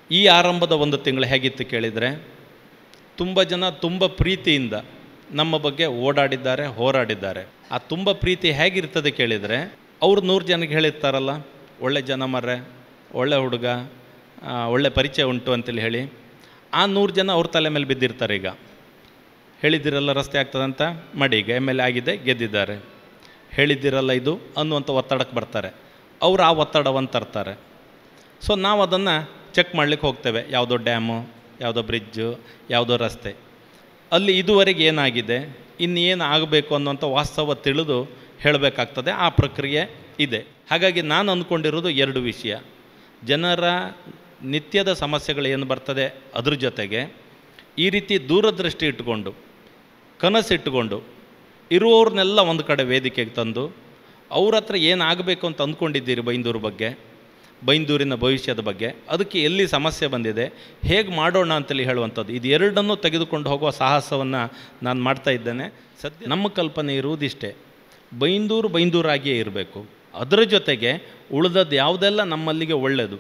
ಈ ಆರಂಭದ ಒಂದು ತಿಂಗಳು ಹೇಗಿತ್ತು ಕೇಳಿದರೆ ತುಂಬ ಜನ ತುಂಬ ಪ್ರೀತಿಯಿಂದ ನಮ್ಮ ಬಗ್ಗೆ ಓಡಾಡಿದ್ದಾರೆ ಹೋರಾಡಿದ್ದಾರೆ ಆ ತುಂಬ ಪ್ರೀತಿ ಹೇಗಿರ್ತದೆ ಕೇಳಿದರೆ ಅವ್ರು ನೂರು ಜನಕ್ಕೆ ಹೇಳಿರ್ತಾರಲ್ಲ ಒಳ್ಳೆ ಜನ ಮರ್ರೆ ಒಳ್ಳೆ ಹುಡುಗ ಆ, ಒಳ್ಳೆ ಪರಿಚಯ ಉಂಟು ಅಂತೇಳಿ ಹೇಳಿ ಆ ನೂರು ಜನ ಅವ್ರ ತಲೆ ಮೇಲೆ ಬಿದ್ದಿರ್ತಾರೆ ಈಗ ಹೇಳಿದ್ದಿರಲ್ಲ ರಸ್ತೆ ಆಗ್ತದಂತ ಮಾಡಿ ಈಗ ಎಮ್ ಎಲ್ ಎ ಆಗಿದೆ ಗೆದ್ದಿದ್ದಾರೆ ಹೇಳಿದ್ದಿರಲ್ಲ ಇದು ಅನ್ನುವಂಥ ಒತ್ತಡಕ್ಕೆ ಬರ್ತಾರೆ ಅವ್ರು ಆ ಒತ್ತಡವನ್ನು ತರ್ತಾರೆ ಸೊ ನಾವು ಅದನ್ನು ಚೆಕ್ ಮಾಡಲಿಕ್ಕೆ ಹೋಗ್ತೇವೆ ಯಾವುದೋ ಡ್ಯಾಮು ಯಾವುದೋ ಬ್ರಿಡ್ಜು ಯಾವುದೋ ರಸ್ತೆ ಅಲ್ಲಿ ಇದುವರೆಗೆ ಏನಾಗಿದೆ ಇನ್ನೇನು ಆಗಬೇಕು ಅನ್ನುವಂಥ ವಾಸ್ತವ ತಿಳಿದು ಹೇಳಬೇಕಾಗ್ತದೆ ಆ ಪ್ರಕ್ರಿಯೆ ಇದೆ ಹಾಗಾಗಿ ನಾನು ಅಂದ್ಕೊಂಡಿರೋದು ಎರಡು ವಿಷಯ ಜನರ ನಿತ್ಯದ ಸಮಸ್ಯೆಗಳು ಏನು ಬರ್ತದೆ ಅದ್ರ ಜೊತೆಗೆ ಈ ರೀತಿ ದೂರದೃಷ್ಟಿ ಇಟ್ಟುಕೊಂಡು ಕನಸಿಟ್ಟುಕೊಂಡು ಇರುವವ್ರನ್ನೆಲ್ಲ ಒಂದು ಕಡೆ ವೇದಿಕೆಗೆ ತಂದು ಅವ್ರ ಹತ್ರ ಏನಾಗಬೇಕು ಅಂತ ಅಂದ್ಕೊಂಡಿದ್ದೀರಿ ಬೈಂದೂರು ಬಗ್ಗೆ ಬೈಂದೂರಿನ ಭವಿಷ್ಯದ ಬಗ್ಗೆ ಅದಕ್ಕೆ ಎಲ್ಲಿ ಸಮಸ್ಯೆ ಬಂದಿದೆ ಹೇಗೆ ಮಾಡೋಣ ಅಂತೇಳಿ ಹೇಳುವಂಥದ್ದು ಇದು ಎರಡನ್ನೂ ತೆಗೆದುಕೊಂಡು ಹೋಗುವ ಸಾಹಸವನ್ನು ನಾನು ಮಾಡ್ತಾ ಇದ್ದೇನೆ ಸದ್ಯ ನಮ್ಮ ಕಲ್ಪನೆ ಇರುವುದಿಷ್ಟೇ ಬೈಂದೂರು ಬೈಂದೂರಾಗಿಯೇ ಇರಬೇಕು ಅದರ ಜೊತೆಗೆ ಉಳಿದದ್ದು ಯಾವುದೆಲ್ಲ ನಮ್ಮಲ್ಲಿಗೆ ಒಳ್ಳೆಯದು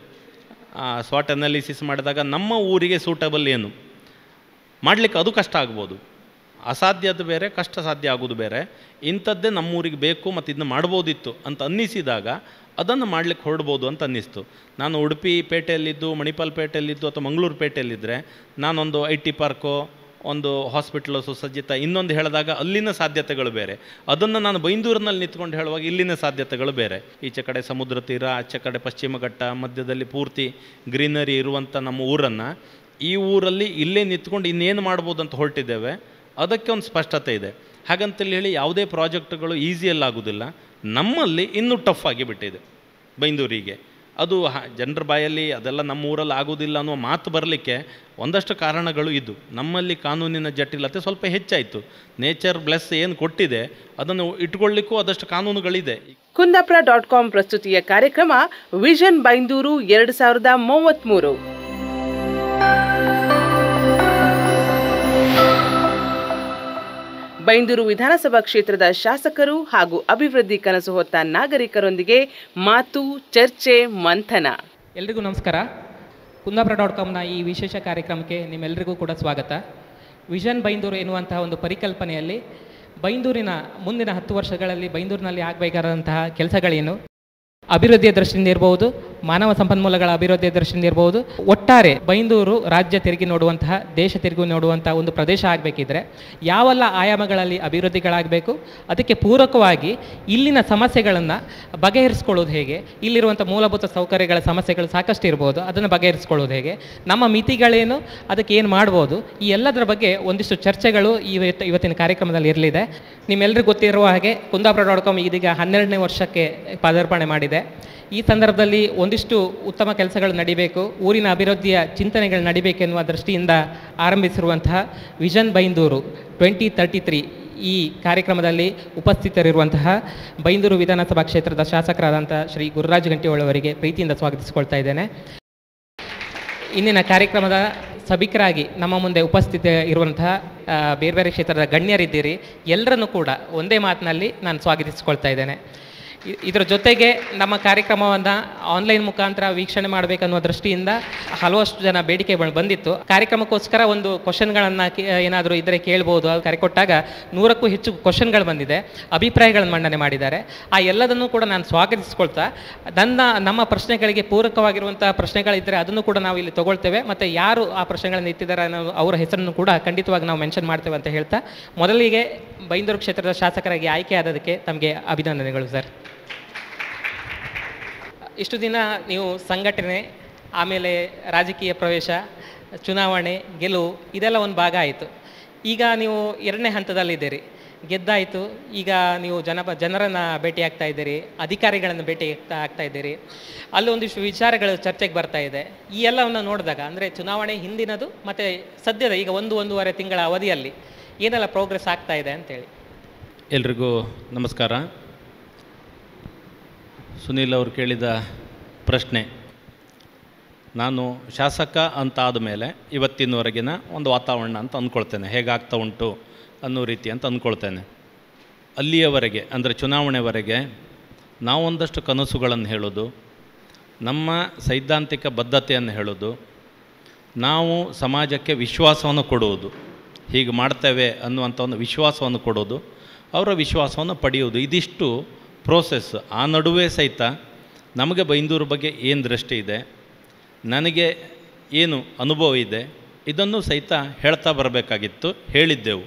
ಸ್ವಾಟ್ ಅನಾಲಿಸಿಸ್ ಮಾಡಿದಾಗ ನಮ್ಮ ಊರಿಗೆ ಸೂಟಬಲ್ ಏನು ಮಾಡಲಿಕ್ಕೆ ಅದು ಕಷ್ಟ ಆಗ್ಬೋದು ಅಸಾಧ್ಯದ ಬೇರೆ ಕಷ್ಟ ಸಾಧ್ಯ ಆಗೋದು ಬೇರೆ ಇಂಥದ್ದೇ ನಮ್ಮೂರಿಗೆ ಬೇಕು ಮತ್ತು ಇದನ್ನ ಮಾಡ್ಬೋದಿತ್ತು ಅಂತ ಅನ್ನಿಸಿದಾಗ ಅದನ್ನು ಮಾಡಲಿಕ್ಕೆ ಹೊರಡ್ಬೋದು ಅಂತ ಅನ್ನಿಸ್ತು ನಾನು ಉಡುಪಿ ಪೇಟೆಯಲ್ಲಿದ್ದು ಮಣಿಪಾಲ್ ಪೇಟೆಯಲ್ಲಿದ್ದು ಅಥವಾ ಮಂಗಳೂರು ಪೇಟೆಯಲ್ಲಿದ್ದರೆ ನಾನೊಂದು ಐ ಟಿ ಪಾರ್ಕೋ ಒಂದು ಹಾಸ್ಪಿಟ್ಲು ಸುಸಜ್ಜಿತ ಇನ್ನೊಂದು ಹೇಳಿದಾಗ ಅಲ್ಲಿನ ಸಾಧ್ಯತೆಗಳು ಬೇರೆ ಅದನ್ನು ನಾನು ಬೈಂದೂರಿನಲ್ಲಿ ನಿಂತ್ಕೊಂಡು ಹೇಳುವಾಗ ಇಲ್ಲಿನ ಸಾಧ್ಯತೆಗಳು ಬೇರೆ ಈಚೆ ಕಡೆ ಸಮುದ್ರ ತೀರ ಆಚೆ ಕಡೆ ಪಶ್ಚಿಮ ಘಟ್ಟ ಮಧ್ಯದಲ್ಲಿ ಪೂರ್ತಿ ಗ್ರೀನರಿ ಇರುವಂಥ ನಮ್ಮ ಊರನ್ನು ಈ ಊರಲ್ಲಿ ಇಲ್ಲೇ ನಿಂತ್ಕೊಂಡು ಇನ್ನೇನು ಮಾಡ್ಬೋದು ಅಂತ ಹೊರಟಿದ್ದೇವೆ ಅದಕ್ಕೆ ಒಂದು ಸ್ಪಷ್ಟತೆ ಇದೆ ಹಾಗಂತೇಳಿ ಹೇಳಿ ಯಾವುದೇ ಪ್ರಾಜೆಕ್ಟ್ಗಳು ಈಸಿಯಲ್ಲಿ ಆಗೋದಿಲ್ಲ ನಮ್ಮಲ್ಲಿ ಇನ್ನೂ ಟಫ್ ಆಗಿಬಿಟ್ಟಿದೆ ಬೈಂದೂರಿಗೆ ಅದು ಜನರ ಬಾಯಲ್ಲಿ ಅದೆಲ್ಲ ನಮ್ಮ ಊರಲ್ಲಿ ಆಗೋದಿಲ್ಲ ಅನ್ನುವ ಮಾತು ಬರಲಿಕ್ಕೆ ಒಂದಷ್ಟು ಕಾರಣಗಳು ಇದ್ದು ನಮ್ಮಲ್ಲಿ ಕಾನೂನಿನ ಜಟಿಲತೆ ಸ್ವಲ್ಪ ಹೆಚ್ಚಾಯಿತು ನೇಚರ್ ಬ್ಲೆಸ್ ಏನು ಕೊಟ್ಟಿದೆ ಅದನ್ನು ಇಟ್ಕೊಳ್ಳಿಕ್ಕೂ ಅದಷ್ಟು ಕಾನೂನುಗಳಿದೆ ಕುಂದಾಪುರ ಡಾಟ್ ಕಾಮ್ ಪ್ರಸ್ತುತಿಯ ಕಾರ್ಯಕ್ರಮ ವಿಷನ್ ಬೈಂದೂರು ಎರಡು ಸಾವಿರದ ಮೂವತ್ತ್ಮೂರು ಬೈಂದೂರು ವಿಧಾನಸಭಾ ಕ್ಷೇತ್ರದ ಶಾಸಕರು ಹಾಗೂ ಅಭಿವೃದ್ಧಿ ಕನಸು ಹೊತ್ತ ನಾಗರಿಕರೊಂದಿಗೆ ಮಾತು ಚರ್ಚೆ ಮಂಥನ ಎಲ್ರಿಗೂ ನಮಸ್ಕಾರ ಕುಂದಾಪುರ ಡಾಟ್ ಕಾಮ್ನ ಈ ವಿಶೇಷ ಕಾರ್ಯಕ್ರಮಕ್ಕೆ ನಿಮ್ಮೆಲ್ಲರಿಗೂ ಕೂಡ ಸ್ವಾಗತ ವಿಷನ್ ಬೈಂದೂರು ಎನ್ನುವಂತಹ ಒಂದು ಪರಿಕಲ್ಪನೆಯಲ್ಲಿ ಬೈಂದೂರಿನ ಮುಂದಿನ ಹತ್ತು ವರ್ಷಗಳಲ್ಲಿ ಬೈಂದೂರಿನಲ್ಲಿ ಆಗಬೇಕಾದಂತಹ ಕೆಲಸಗಳೇನು ಅಭಿವೃದ್ಧಿಯ ದೃಷ್ಟಿಯಿಂದ ಇರಬಹುದು ಮಾನವ ಸಂಪನ್ಮೂಲಗಳ ಅಭಿವೃದ್ಧಿಯ ದೃಷ್ಟಿಯಿಂದ ಇರಬಹುದು ಒಟ್ಟಾರೆ ಬೈಂದೂರು ರಾಜ್ಯ ತಿರುಗಿ ನೋಡುವಂತಹ ದೇಶ ತಿರುಗಿ ನೋಡುವಂತಹ ಒಂದು ಪ್ರದೇಶ ಆಗಬೇಕಿದ್ರೆ ಯಾವೆಲ್ಲ ಆಯಾಮಗಳಲ್ಲಿ ಅಭಿವೃದ್ಧಿಗಳಾಗಬೇಕು ಅದಕ್ಕೆ ಪೂರಕವಾಗಿ ಇಲ್ಲಿನ ಸಮಸ್ಯೆಗಳನ್ನು ಬಗೆಹರಿಸ್ಕೊಳ್ಳೋದು ಹೇಗೆ ಇಲ್ಲಿರುವಂಥ ಮೂಲಭೂತ ಸೌಕರ್ಯಗಳ ಸಮಸ್ಯೆಗಳು ಸಾಕಷ್ಟು ಇರ್ಬೋದು ಅದನ್ನು ಬಗೆಹರಿಸ್ಕೊಳ್ಳೋದು ಹೇಗೆ ನಮ್ಮ ಮಿತಿಗಳೇನು ಅದಕ್ಕೆ ಏನು ಮಾಡ್ಬೋದು ಈ ಎಲ್ಲದರ ಬಗ್ಗೆ ಒಂದಿಷ್ಟು ಚರ್ಚೆಗಳು ಇವತ್ತು ಇವತ್ತಿನ ಕಾರ್ಯಕ್ರಮದಲ್ಲಿ ಇರಲಿದೆ ನಿಮ್ಮೆಲ್ಲರಿಗೂ ಗೊತ್ತಿರುವ ಹಾಗೆ ಕುಂದಾಪುರ ಡಾಟ್ ಕಾಮ್ ಇದೀಗ ಹನ್ನೆರಡನೇ ವರ್ಷಕ್ಕೆ ಪದಾರ್ಪಣೆ ಮಾಡಿದೆ ಈ ಸಂದರ್ಭದಲ್ಲಿ ಒಂದಿಷ್ಟು ಉತ್ತಮ ಕೆಲಸಗಳು ನಡಿಬೇಕು ಊರಿನ ಅಭಿವೃದ್ಧಿಯ ಚಿಂತನೆಗಳು ನಡಿಬೇಕೆನ್ನುವ ದೃಷ್ಟಿಯಿಂದ ಆರಂಭಿಸಿರುವಂತಹ vision Byndoor twenty thirty three ಈ ಕಾರ್ಯಕ್ರಮದಲ್ಲಿ ಉಪಸ್ಥಿತರಿರುವಂತಹ ಬೈಂದೂರು ವಿಧಾನಸಭಾ ಕ್ಷೇತ್ರದ ಶಾಸಕರಾದಂಥ ಶ್ರೀ ಗುರುರಾಜ್ ಗಂಟಿಹೊಳ ಅವರಿಗೆ ಪ್ರೀತಿಯಿಂದ ಸ್ವಾಗತಿಸಿಕೊಳ್ತಾ ಇದ್ದೇನೆ ಇಂದಿನ ಕಾರ್ಯಕ್ರಮದ ಸಭಿಕರಾಗಿ ನಮ್ಮ ಮುಂದೆ ಉಪಸ್ಥಿತ ಇರುವಂತಹ ಆ, ಬೇರೆ ಬೇರೆ ಕ್ಷೇತ್ರದ ಗಣ್ಯರಿದ್ದೀರಿ ಎಲ್ಲರನ್ನೂ ಕೂಡ ಒಂದೇ ಮಾತಿನಲ್ಲಿ ನಾನು ಸ್ವಾಗತಿಸಿಕೊಳ್ತಾ ಇದ್ದೇನೆ ಇ- ಇದರ ಜೊತೆಗೆ ನಮ್ಮ ಕಾರ್ಯಕ್ರಮವನ್ನು ಆನ್ಲೈನ್ ಮುಖಾಂತರ ವೀಕ್ಷಣೆ ಮಾಡಬೇಕನ್ನುವ ದೃಷ್ಟಿಯಿಂದ ಹಲವಷ್ಟು ಜನ ಬೇಡಿಕೆ ಬ- ಬಂದಿತ್ತು ಕಾರ್ಯಕ್ರಮಕ್ಕೋಸ್ಕರ ಒಂದು ಕ್ವಶನ್ಗಳನ್ನು ಏನಾದರೂ ಇದ್ದರೆ ಕೇಳ್ಬೋದು ಅದು ಕರೆ ಕೊಟ್ಟಾಗ ನೂರಕ್ಕೂ ಹೆಚ್ಚು ಕ್ವಶನ್ಗಳು ಬಂದಿದೆ ಅಭಿಪ್ರಾಯಗಳನ್ನು ಮಂಡನೆ ಮಾಡಿದ್ದಾರೆ ಆ ಎಲ್ಲದನ್ನು ಕೂಡ ನಾನು ಸ್ವಾಗತಿಸ್ಕೊಳ್ತಾ ನನ್ನ ನಮ್ಮ ಪ್ರಶ್ನೆಗಳಿಗೆ ಪೂರಕವಾಗಿರುವಂಥ ಪ್ರಶ್ನೆಗಳಿದ್ದರೆ ಅದನ್ನು ಕೂಡ ನಾವು ಇಲ್ಲಿ ತಗೊಳ್ತೇವೆ ಮತ್ತು ಯಾರು ಆ ಪ್ರಶ್ನೆಗಳನ್ನು ಎತ್ತಿದ್ದಾರೆ ಅನ್ನೋ ಅವರ ಹೆಸರನ್ನು ಕೂಡ ಖಂಡಿತವಾಗಿ ನಾವು ಮೆನ್ಷನ್ ಮಾಡ್ತೇವೆ ಅಂತ ಹೇಳ್ತಾ ಮೊದಲಿಗೆ ಬೈಂದೂರು ಕ್ಷೇತ್ರದ ಶಾಸಕರಾಗಿ ಆಯ್ಕೆ ಆದದಕ್ಕೆ ತಮಗೆ ಅಭಿನಂದನೆಗಳು ಸರ್ ಇಷ್ಟು ದಿನ ನೀವು ಸಂಘಟನೆ ಆಮೇಲೆ ರಾಜಕೀಯ ಪ್ರವೇಶ ಚುನಾವಣೆ ಗೆಲುವು ಇದೆಲ್ಲ ಒಂದು ಭಾಗ ಆಯಿತು ಈಗ ನೀವು ಎರಡನೇ ಹಂತದಲ್ಲಿದ್ದೀರಿ ಗೆದ್ದಾಯಿತು ಈಗ ನೀವು ಜನ ಜನರನ್ನು ಭೇಟಿ ಆಗ್ತಾ ಇದ್ದೀರಿ ಅಧಿಕಾರಿಗಳನ್ನು ಭೇಟಿ ಆಗ್ತಾ ಆಗ್ತಾ ಇದ್ದೀರಿ ಅಲ್ಲಿ ಒಂದಿಷ್ಟು ವಿಚಾರಗಳು ಚರ್ಚೆಗೆ ಬರ್ತಾ ಇದೆ ಈ ಎಲ್ಲವನ್ನು ನೋಡಿದಾಗ ಅಂದರೆ ಚುನಾವಣೆ ಹಿಂದಿನದು ಮತ್ತು ಸದ್ಯದ ಈಗ ಒಂದು ಒಂದೂವರೆ ತಿಂಗಳ ಅವಧಿಯಲ್ಲಿ ಏನೆಲ್ಲ ಪ್ರೋಗ್ರೆಸ್ ಆಗ್ತಾ ಇದೆ ಅಂತೇಳಿ ಎಲ್ರಿಗೂ ನಮಸ್ಕಾರ ಸುನೀಲ್ ಅವರು ಕೇಳಿದ ಪ್ರಶ್ನೆ ನಾನು ಶಾಸಕ ಅಂತ ಆದಮೇಲೆ ಇವತ್ತಿನವರೆಗಿನ ಒಂದು ವಾತಾವರಣ ಅಂತ ಅಂದ್ಕೊಳ್ತೇನೆ ಹೇಗಾಗ್ತಾ ಉಂಟು ಅನ್ನೋ ರೀತಿ ಅಂತ ಅಂದ್ಕೊಳ್ತೇನೆ ಅಲ್ಲಿಯವರೆಗೆ ಅಂದರೆ ಚುನಾವಣೆವರೆಗೆ ನಾವೊಂದಷ್ಟು ಕನಸುಗಳನ್ನು ಹೇಳೋದು ನಮ್ಮ ಸೈದ್ಧಾಂತಿಕ ಬದ್ಧತೆಯನ್ನು ಹೇಳೋದು ನಾವು ಸಮಾಜಕ್ಕೆ ವಿಶ್ವಾಸವನ್ನು ಕೊಡುವುದು ಹೀಗೆ ಮಾಡ್ತೇವೆ ಅನ್ನುವಂಥ ಒಂದು ವಿಶ್ವಾಸವನ್ನು ಕೊಡೋದು ಅವರ ವಿಶ್ವಾಸವನ್ನು ಪಡೆಯುವುದು ಇದಿಷ್ಟು ಪ್ರೋಸೆಸ್ ಆ ನಡುವೆ ಸಹಿತ ನಮಗೆ ಬೈಂದೂರು ಬಗ್ಗೆ ಏನು ದೃಷ್ಟಿ ಇದೆ ನನಗೆ ಏನು ಅನುಭವ ಇದೆ ಇದನ್ನು ಸಹಿತ ಹೇಳ್ತಾ ಬರಬೇಕಾಗಿತ್ತು ಹೇಳಿದ್ದೆವು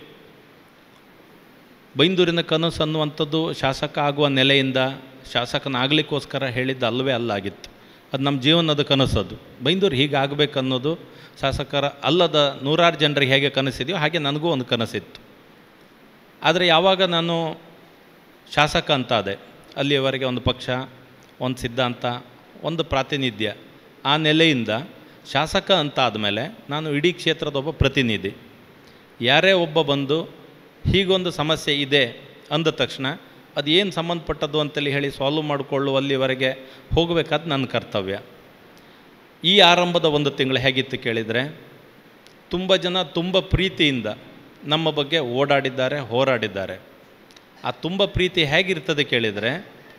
ಬೈಂದೂರಿನ ಕನಸು ಅನ್ನುವಂಥದ್ದು ಶಾಸಕ ಆಗುವ ನೆಲೆಯಿಂದ ಶಾಸಕನಾಗಲಿಕ್ಕೋಸ್ಕರ ಹೇಳಿದ್ದು ಅಲ್ಲವೇ ಅಲ್ಲಾಗಿತ್ತು ಅದು ನಮ್ಮ ಜೀವನದ ಕನಸದು ಬೈಂದೂರು ಹೀಗೆ ಆಗಬೇಕನ್ನೋದು ಶಾಸಕರ ಅಲ್ಲದ ನೂರಾರು ಜನರಿಗೆ ಹೇಗೆ ಕನಸಿದೆಯೋ ಹಾಗೆ ನನಗೂ ಒಂದು ಕನಸಿತ್ತು ಆದರೆ ಯಾವಾಗ ನಾನು ಶಾಸಕ ಅಂತಾದೆ ಅಲ್ಲಿಯವರೆಗೆ ಒಂದು ಪಕ್ಷ ಒಂದು ಸಿದ್ಧಾಂತ ಒಂದು ಪ್ರಾತಿನಿಧ್ಯ ಆ ನೆಲೆಯಿಂದ ಶಾಸಕ ಅಂತ ಆದಮೇಲೆ ನಾನು ಇಡೀ ಕ್ಷೇತ್ರದ ಒಬ್ಬ ಪ್ರತಿನಿಧಿ ಯಾರೇ ಒಬ್ಬ ಬಂದು ಹೀಗೊಂದು ಸಮಸ್ಯೆ ಇದೆ ಅಂದ ತಕ್ಷಣ ಅದು ಏನು ಸಂಬಂಧಪಟ್ಟದ್ದು ಅಂತೇಳಿ ಹೇಳಿ ಸಾಲ್ವ್ ಮಾಡಿಕೊಳ್ಳುವಲ್ಲಿವರೆಗೆ ಹೋಗಬೇಕಾದ ನನ್ನ ಕರ್ತವ್ಯ ಈ ಆರಂಭದ ಒಂದು ತಿಂಗಳು ಹೇಗಿತ್ತು ಕೇಳಿದರೆ ತುಂಬ ಜನ ತುಂಬ ಪ್ರೀತಿಯಿಂದ ನಮ್ಮ ಬಗ್ಗೆ ಓಡಾಡಿದ್ದಾರೆ ಹೋರಾಡಿದ್ದಾರೆ ಆ ತುಂಬ ಪ್ರೀತಿ ಹೇಗಿರ್ತದೆ ಕೇಳಿದರೆ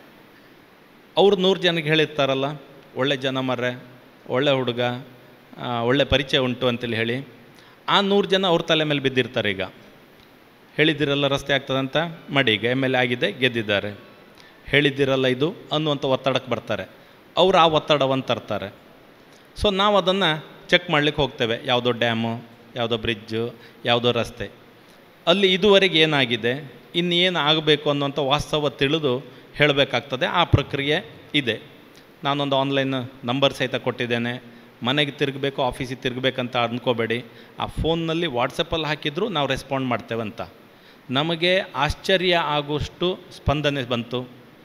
ಅವ್ರು ನೂರು ಜನಕ್ಕೆ ಹೇಳಿರ್ತಾರಲ್ಲ ಒಳ್ಳೆ ಜನ ಮರ್ರೆ ಒಳ್ಳೆ ಹುಡುಗ ಆ, ಒಳ್ಳೆ ಪರಿಚಯ ಉಂಟು ಅಂತೇಳಿ ಹೇಳಿ ಆ ನೂರು ಜನ ಅವ್ರ ತಲೆ ಮೇಲೆ ಬಿದ್ದಿರ್ತಾರೆ ಈಗ ಹೇಳಿದ್ದಿರಲ್ಲ ರಸ್ತೆ ಆಗ್ತದಂತ ಮಾಡಿ ಈಗ ಎಮ್ ಎಲ್ ಎ ಆಗಿದೆ ಗೆದ್ದಿದ್ದಾರೆ ಹೇಳಿದ್ದಿರಲ್ಲ ಇದು ಅನ್ನುವಂಥ ಒತ್ತಡಕ್ಕೆ ಬರ್ತಾರೆ ಅವ್ರು ಆ ಒತ್ತಡವನ್ನು ತರ್ತಾರೆ ಸೊ ನಾವು ಅದನ್ನು ಚೆಕ್ ಮಾಡಲಿಕ್ಕೆ ಹೋಗ್ತೇವೆ ಯಾವುದೋ ಡ್ಯಾಮು ಯಾವುದೋ ಬ್ರಿಡ್ಜು ಯಾವುದೋ ರಸ್ತೆ ಅಲ್ಲಿ ಇದುವರೆಗೆ ಏನಾಗಿದೆ ಇನ್ನೇನು ಆಗಬೇಕು ಅನ್ನುವಂಥ ವಾಸ್ತವ ತಿಳಿದು ಹೇಳಬೇಕಾಗ್ತದೆ ಆ ಪ್ರಕ್ರಿಯೆ ಇದೆ ನಾನೊಂದು ಆನ್ಲೈನ್ ನಂಬರ್ ಸಹಿತ ಕೊಟ್ಟಿದ್ದೇನೆ ಮನೆಗೆ ತಿರುಗಬೇಕು ಆಫೀಸಿಗೆ ತಿರುಗಬೇಕಂತ ಅಂದ್ಕೋಬೇಡಿ ಆ ಫೋನ್ನಲ್ಲಿ ವಾಟ್ಸಪ್ಪಲ್ಲಿ ಹಾಕಿದರೂ ನಾವು ರೆಸ್ಪಾಂಡ್ ಮಾಡ್ತೇವಂತ ನಮಗೆ ಆಶ್ಚರ್ಯ ಆಗುವಷ್ಟು ಸ್ಪಂದನೆ ಬಂತು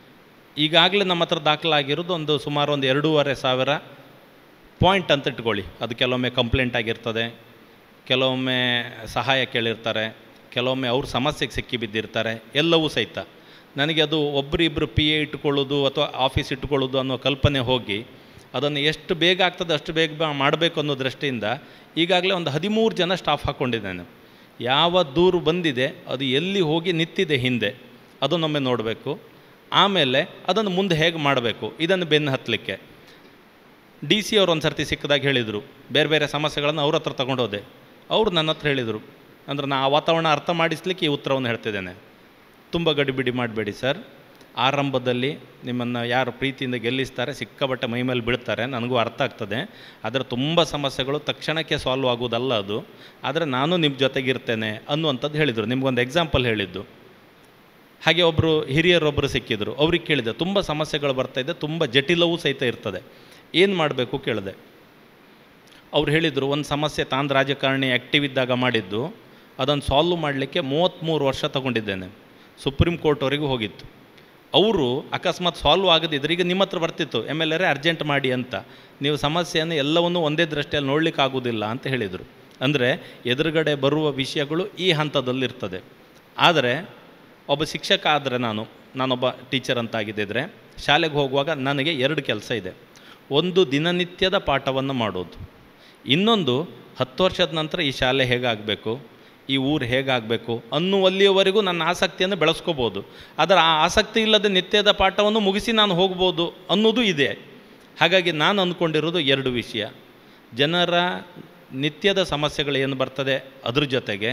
ಈಗಾಗಲೇ ನಮ್ಮ ಹತ್ರ ದಾಖಲಾಗಿರೋದು ಒಂದು ಸುಮಾರು ಒಂದು ಎರಡೂವರೆ ಸಾವಿರ ಪಾಯಿಂಟ್ ಅಂತ ಇಟ್ಕೊಳ್ಳಿ ಅದು ಕೆಲವೊಮ್ಮೆ ಕಂಪ್ಲೇಂಟ್ ಆಗಿರ್ತದೆ ಕೆಲವೊಮ್ಮೆ ಸಹಾಯ ಕೇಳಿರ್ತಾರೆ ಕೆಲವೊಮ್ಮೆ ಅವ್ರ ಸಮಸ್ಯೆಗೆ ಸಿಕ್ಕಿ ಬಿದ್ದಿರ್ತಾರೆ ಎಲ್ಲವೂ ಸಹಿತ ನನಗೆ ಅದು ಒಬ್ಬರಿಬ್ಬರು ಪಿ ಎ ಇಟ್ಕೊಳ್ಳೋದು ಅಥವಾ ಆಫೀಸ್ ಇಟ್ಕೊಳ್ಳೋದು ಅನ್ನೋ ಕಲ್ಪನೆ ಹೋಗಿ ಅದನ್ನು ಎಷ್ಟು ಬೇಗ ಆಗ್ತದೆ ಅಷ್ಟು ಬೇಗ ಬ- ಮಾಡಬೇಕು ಅನ್ನೋ ದೃಷ್ಟಿಯಿಂದ ಈಗಾಗಲೇ ಒಂದು ಹದಿಮೂರು ಜನ ಸ್ಟಾಫ್ ಹಾಕ್ಕೊಂಡಿದ್ದೇನೆ ಯಾವ ದೂರು ಬಂದಿದೆ ಅದು ಎಲ್ಲಿ ಹೋಗಿ ನಿಂತಿದೆ ಹಿಂದೆ ಅದನ್ನೊಮ್ಮೆ ನೋಡಬೇಕು ಆಮೇಲೆ ಅದನ್ನು ಮುಂದೆ ಹೇಗೆ ಮಾಡಬೇಕು ಇದನ್ನು ಬೆನ್ನು ಹತ್ತಲಿಕ್ಕೆ ಡಿ ಸಿ ಅವ್ರು ಒಂದು ಸರ್ತಿ ಸಿಕ್ಕದಾಗ ಹೇಳಿದರು ಬೇರೆ ಬೇರೆ ಸಮಸ್ಯೆಗಳನ್ನು ಅವ್ರ ಹತ್ರ ತಗೊಂಡೋದೆ ಅವರು ನನ್ನ ಹತ್ರ ಹೇಳಿದರು ಅಂದ್ರೆ ನಾ ಆ ವಾತಾವರಣ ಅರ್ಥ ಮಾಡಿಸ್ಲಿಕ್ಕೆ ಈ ಉತ್ತರವನ್ನು ಹೇಳ್ತಿದ್ದೇನೆ ತುಂಬ ಗಡಿಬಿಡಿ ಮಾಡಬೇಡಿ ಸರ್ ಆರಂಭದಲ್ಲಿ ನಿಮ್ಮನ್ನು ಯಾರು ಪ್ರೀತಿಯಿಂದ ಗೆಲ್ಲಿಸ್ತಾರೆ ಸಿಕ್ಕಾಬಟ್ಟೆ ಮೈ ಮೇಲೆ ಬೀಳ್ತಾರೆ ನನಗೂ ಅರ್ಥ ಆಗ್ತದೆ ಆದರೆ ತುಂಬ ಸಮಸ್ಯೆಗಳು ತಕ್ಷಣಕ್ಕೆ ಸಾಲ್ವ್ ಆಗೋದಲ್ಲ ಅದು ಆದರೆ ನಾನು ನಿಮ್ಮ ಜೊತೆಗಿರ್ತೇನೆ ಅನ್ನುವಂಥದ್ದು ಹೇಳಿದರು ನಿಮ್ಗೊಂದು ಎಕ್ಸಾಂಪಲ್ ಹೇಳಿದ್ದು ಹಾಗೆ ಒಬ್ಬರು ಹಿರಿಯರೊಬ್ಬರು ಸಿಕ್ಕಿದ್ರು ಅವ್ರಿಗೆ ಕೇಳಿದೆ ತುಂಬ ಸಮಸ್ಯೆಗಳು ಬರ್ತಾಯಿದೆ ತುಂಬ ಜಟಿಲವೂ ಸಹಿತ ಇರ್ತದೆ ಏನು ಮಾಡಬೇಕು ಕೇಳಿದೆ ಅವ್ರು ಹೇಳಿದರು ಒಂದು ಸಮಸ್ಯೆ ತಾಂದು ರಾಜಕಾರಣಿ ಆ್ಯಕ್ಟಿವ್ ಇದ್ದಾಗ ಮಾಡಿದ್ದು ಅದನ್ನು ಸಾಲ್ವ್ ಮಾಡಲಿಕ್ಕೆ ಮೂವತ್ತ್ಮೂರು ವರ್ಷ ತಗೊಂಡಿದ್ದೇನೆ ಸುಪ್ರೀಂ ಕೋರ್ಟ್ವರೆಗೂ ಹೋಗಿತ್ತು ಅವರು ಅಕಸ್ಮಾತ್ ಸಾಲ್ವ್ ಆಗದಿದ್ರೆ ಈಗ ನಿಮ್ಮ ಹತ್ರ ಬರ್ತಿತ್ತು ಎಮ್ ಎಲ್ ಎರೇ ಅರ್ಜೆಂಟ್ ಮಾಡಿ ಅಂತ ನೀವು ಸಮಸ್ಯೆಯನ್ನು ಎಲ್ಲವನ್ನೂ ಒಂದೇ ದೃಷ್ಟಿಯಲ್ಲಿ ನೋಡ್ಲಿಕ್ಕೆ ಆಗೋದಿಲ್ಲ ಅಂತ ಹೇಳಿದರು ಅಂದರೆ ಎದುರುಗಡೆ ಬರುವ ವಿಷಯಗಳು ಈ ಹಂತದಲ್ಲಿರ್ತದೆ ಆದರೆ ಒಬ್ಬ ಶಿಕ್ಷಕ ಆದರೆ ನಾನು ನಾನೊಬ್ಬ ಟೀಚರ್ ಅಂತ ಆಗಿದ್ದಿದ್ರೆ ಶಾಲೆಗೆ ಹೋಗುವಾಗ ನನಗೆ ಎರಡು ಕೆಲಸ ಇದೆ ಒಂದು ದಿನನಿತ್ಯದ ಪಾಠವನ್ನು ಮಾಡೋದು ಇನ್ನೊಂದು ಹತ್ತು ವರ್ಷದ ನಂತರ ಈ ಶಾಲೆ ಹೇಗಾಗಬೇಕು ಈ ಊರು ಹೇಗಾಗಬೇಕು ಅನ್ನುವಲ್ಲಿಯವರೆಗೂ ನನ್ನ ಆಸಕ್ತಿಯನ್ನು ಬೆಳೆಸ್ಕೋಬೋದು ಆದರೆ ಆ ಆಸಕ್ತಿ ಇಲ್ಲದೆ ನಿತ್ಯದ ಪಾಠವನ್ನು ಮುಗಿಸಿ ನಾನು ಹೋಗ್ಬೋದು ಅನ್ನೋದು ಇದೆ ಹಾಗಾಗಿ ನಾನು ಅಂದ್ಕೊಂಡಿರೋದು ಎರಡು ವಿಷಯ ಜನರ ನಿತ್ಯದ ಸಮಸ್ಯೆಗಳು ಏನು ಬರ್ತದೆ ಅದ್ರ ಜೊತೆಗೆ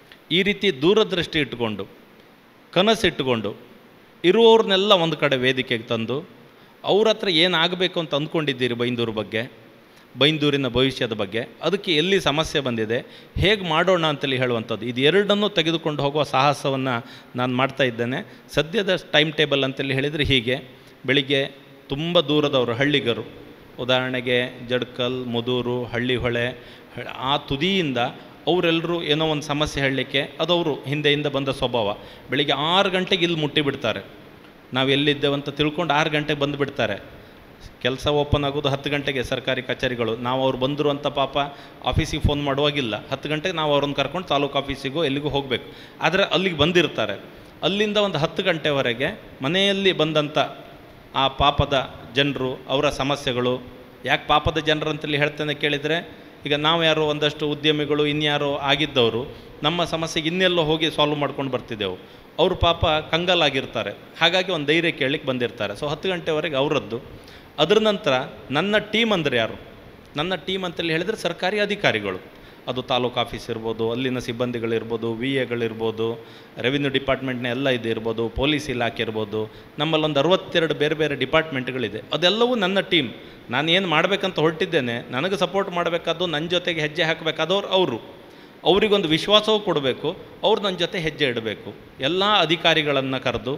ಈ ರೀತಿ ದೂರದೃಷ್ಟಿ ಇಟ್ಟುಕೊಂಡು ಕನಸಿಟ್ಟುಕೊಂಡು ಇರುವವ್ರನ್ನೆಲ್ಲ ಒಂದು ಕಡೆ ವೇದಿಕೆಗೆ ತಂದು ಅವ್ರ ಹತ್ರ ಏನಾಗಬೇಕು ಅಂತ ಅಂದ್ಕೊಂಡಿದ್ದೀರಿ ಬೈಂದೂರು ಬಗ್ಗೆ ಬೈಂದೂರಿನ ಭವಿಷ್ಯದ ಬಗ್ಗೆ ಅದಕ್ಕೆ ಎಲ್ಲಿ ಸಮಸ್ಯೆ ಬಂದಿದೆ ಹೇಗೆ ಮಾಡೋಣ ಅಂತೇಳಿ ಹೇಳುವಂಥದ್ದು ಇದು ಎರಡನ್ನೂ ತೆಗೆದುಕೊಂಡು ಹೋಗುವ ಸಾಹಸವನ್ನು ನಾನು ಮಾಡ್ತಾ ಇದ್ದೇನೆ ಸದ್ಯದ ಟೈಮ್ ಟೇಬಲ್ ಅಂತೇಳಿ ಹೇಳಿದರೆ ಹೀಗೆ ಬೆಳಿಗ್ಗೆ ತುಂಬ ದೂರದವರು ಹಳ್ಳಿಗರು ಉದಾಹರಣೆಗೆ ಜಡ್ಕಲ್ ಮುದೂರು ಹಳ್ಳಿಹೊಳೆ ಹ- ಆ ತುದಿಯಿಂದ ಅವರೆಲ್ಲರೂ ಏನೋ ಒಂದು ಸಮಸ್ಯೆ ಹೇಳಲಿಕ್ಕೆ ಅದವರು ಹಿಂದೆಯಿಂದ ಬಂದ ಸ್ವಭಾವ ಬೆಳಿಗ್ಗೆ ಆರು ಗಂಟೆಗೆ ಇಲ್ಲಿ ಮುಟ್ಟಿಬಿಡ್ತಾರೆ ನಾವು ಎಲ್ಲಿದ್ದೇವಂತ ತಿಳ್ಕೊಂಡು ಆರು ಗಂಟೆಗೆ ಬಂದುಬಿಡ್ತಾರೆ ಕೆಲಸ ಓಪನ್ ಆಗೋದು ಹತ್ತು ಗಂಟೆಗೆ ಸರ್ಕಾರಿ ಕಚೇರಿಗಳು ನಾವು ಅವ್ರು ಬಂದರು ಅಂತ ಪಾಪ ಆಫೀಸಿಗೆ ಫೋನ್ ಮಾಡುವಾಗಿಲ್ಲ ಹತ್ತು ಗಂಟೆಗೆ ನಾವು ಅವ್ರನ್ನ ಕರ್ಕೊಂಡು ತಾಲೂಕು ಆಫೀಸಿಗೂ ಎಲ್ಲಿಗೂ ಹೋಗಬೇಕು ಆದರೆ ಅಲ್ಲಿಗೆ ಬಂದಿರ್ತಾರೆ ಅಲ್ಲಿಂದ ಒಂದು ಹತ್ತು ಗಂಟೆವರೆಗೆ ಮನೆಯಲ್ಲಿ ಬಂದಂಥ ಆ ಪಾಪದ ಜನರು ಅವರ ಸಮಸ್ಯೆಗಳು ಯಾಕೆ ಪಾಪದ ಜನರು ಅಂತೇಳಿ ಹೇಳ್ತೇನೆ ಕೇಳಿದರೆ ಈಗ ನಾವು ಯಾರೋ ಒಂದಷ್ಟು ಉದ್ಯಮಿಗಳು ಇನ್ಯಾರೋ ಆಗಿದ್ದವರು ನಮ್ಮ ಸಮಸ್ಯೆಗೆ ಇನ್ನೆಲ್ಲೋ ಹೋಗಿ ಸಾಲ್ವ್ ಮಾಡ್ಕೊಂಡು ಬರ್ತಿದ್ದೆವು ಅವರು ಪಾಪ ಕಂಗಲಾಗಿರ್ತಾರೆ ಹಾಗಾಗಿ ಒಂದು ಧೈರ್ಯ ಕೇಳಲಿಕ್ಕೆ ಬಂದಿರ್ತಾರೆ ಸೊ ಹತ್ತು ಗಂಟೆವರೆಗೆ ಅವರದ್ದು ಅದ್ರ ನಂತರ ನನ್ನ ಟೀಮ್ ಅಂದರೆ ಯಾರು ನನ್ನ ಟೀಮ್ ಅಂತೇಳಿ ಹೇಳಿದರೆ ಸರ್ಕಾರಿ ಅಧಿಕಾರಿಗಳು ಅದು ತಾಲೂಕು ಆಫೀಸ್ ಇರ್ಬೋದು ಅಲ್ಲಿನ ಸಿಬ್ಬಂದಿಗಳಿರ್ಬೋದು ವಿ ಎಗಳಿರ್ಬೋದು ರೆವಿನ್ಯೂ ಡಿಪಾರ್ಟ್ಮೆಂಟ್ನ ಎಲ್ಲ ಇದು ಇರ್ಬೋದು ಪೊಲೀಸ್ ಇಲಾಖೆ ಇರ್ಬೋದು ನಮ್ಮಲ್ಲೊಂದು ಅರವತ್ತೆರಡು ಬೇರೆ ಬೇರೆ ಡಿಪಾರ್ಟ್ಮೆಂಟ್ಗಳಿದೆ ಅದೆಲ್ಲವೂ ನನ್ನ ಟೀಮ್ ನಾನು ಏನು ಮಾಡಬೇಕಂತ ಹೊರಟಿದ್ದೇನೆ ನನಗೆ ಸಪೋರ್ಟ್ ಮಾಡಬೇಕಾದ್ದು ನನ್ನ ಜೊತೆಗೆ ಹೆಜ್ಜೆ ಹಾಕಬೇಕಾದವ್ರು ಅವರು ಅವರಿಗೊಂದು ವಿಶ್ವಾಸವೂ ಕೊಡಬೇಕು ಅವ್ರು ನನ್ನ ಜೊತೆ ಹೆಜ್ಜೆ ಇಡಬೇಕು ಎಲ್ಲ ಅಧಿಕಾರಿಗಳನ್ನು ಕರೆದು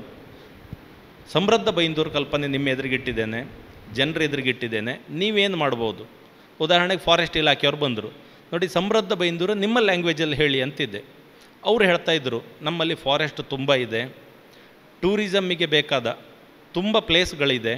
ಸಮೃದ್ಧ ಬೈಂದೂರು ಕಲ್ಪನೆ ನಿಮ್ಮ ಎದುರಿಗಿಟ್ಟಿದ್ದೇನೆ ಜನರ ಎದುರಿಗಿಟ್ಟಿದ್ದೇನೆ ನೀವೇನು ಮಾಡ್ಬೋದು ಉದಾಹರಣೆಗೆ ಫಾರೆಸ್ಟ್ ಇಲಾಖೆಯವ್ರು ಬಂದರು ನೋಡಿ ಸಮೃದ್ಧ ಬೈಂದೂರು ನಿಮ್ಮ ಲ್ಯಾಂಗ್ವೇಜಲ್ಲಿ ಹೇಳಿ ಅಂತಿದ್ದೆ ಅವ್ರು ಹೇಳ್ತಾ ಇದ್ದರು ನಮ್ಮಲ್ಲಿ ಫಾರೆಸ್ಟ್ ತುಂಬ ಇದೆ ಟೂರಿಸಮ್ಮಿಗೆ ಬೇಕಾದ ತುಂಬ ಪ್ಲೇಸ್ಗಳಿದೆ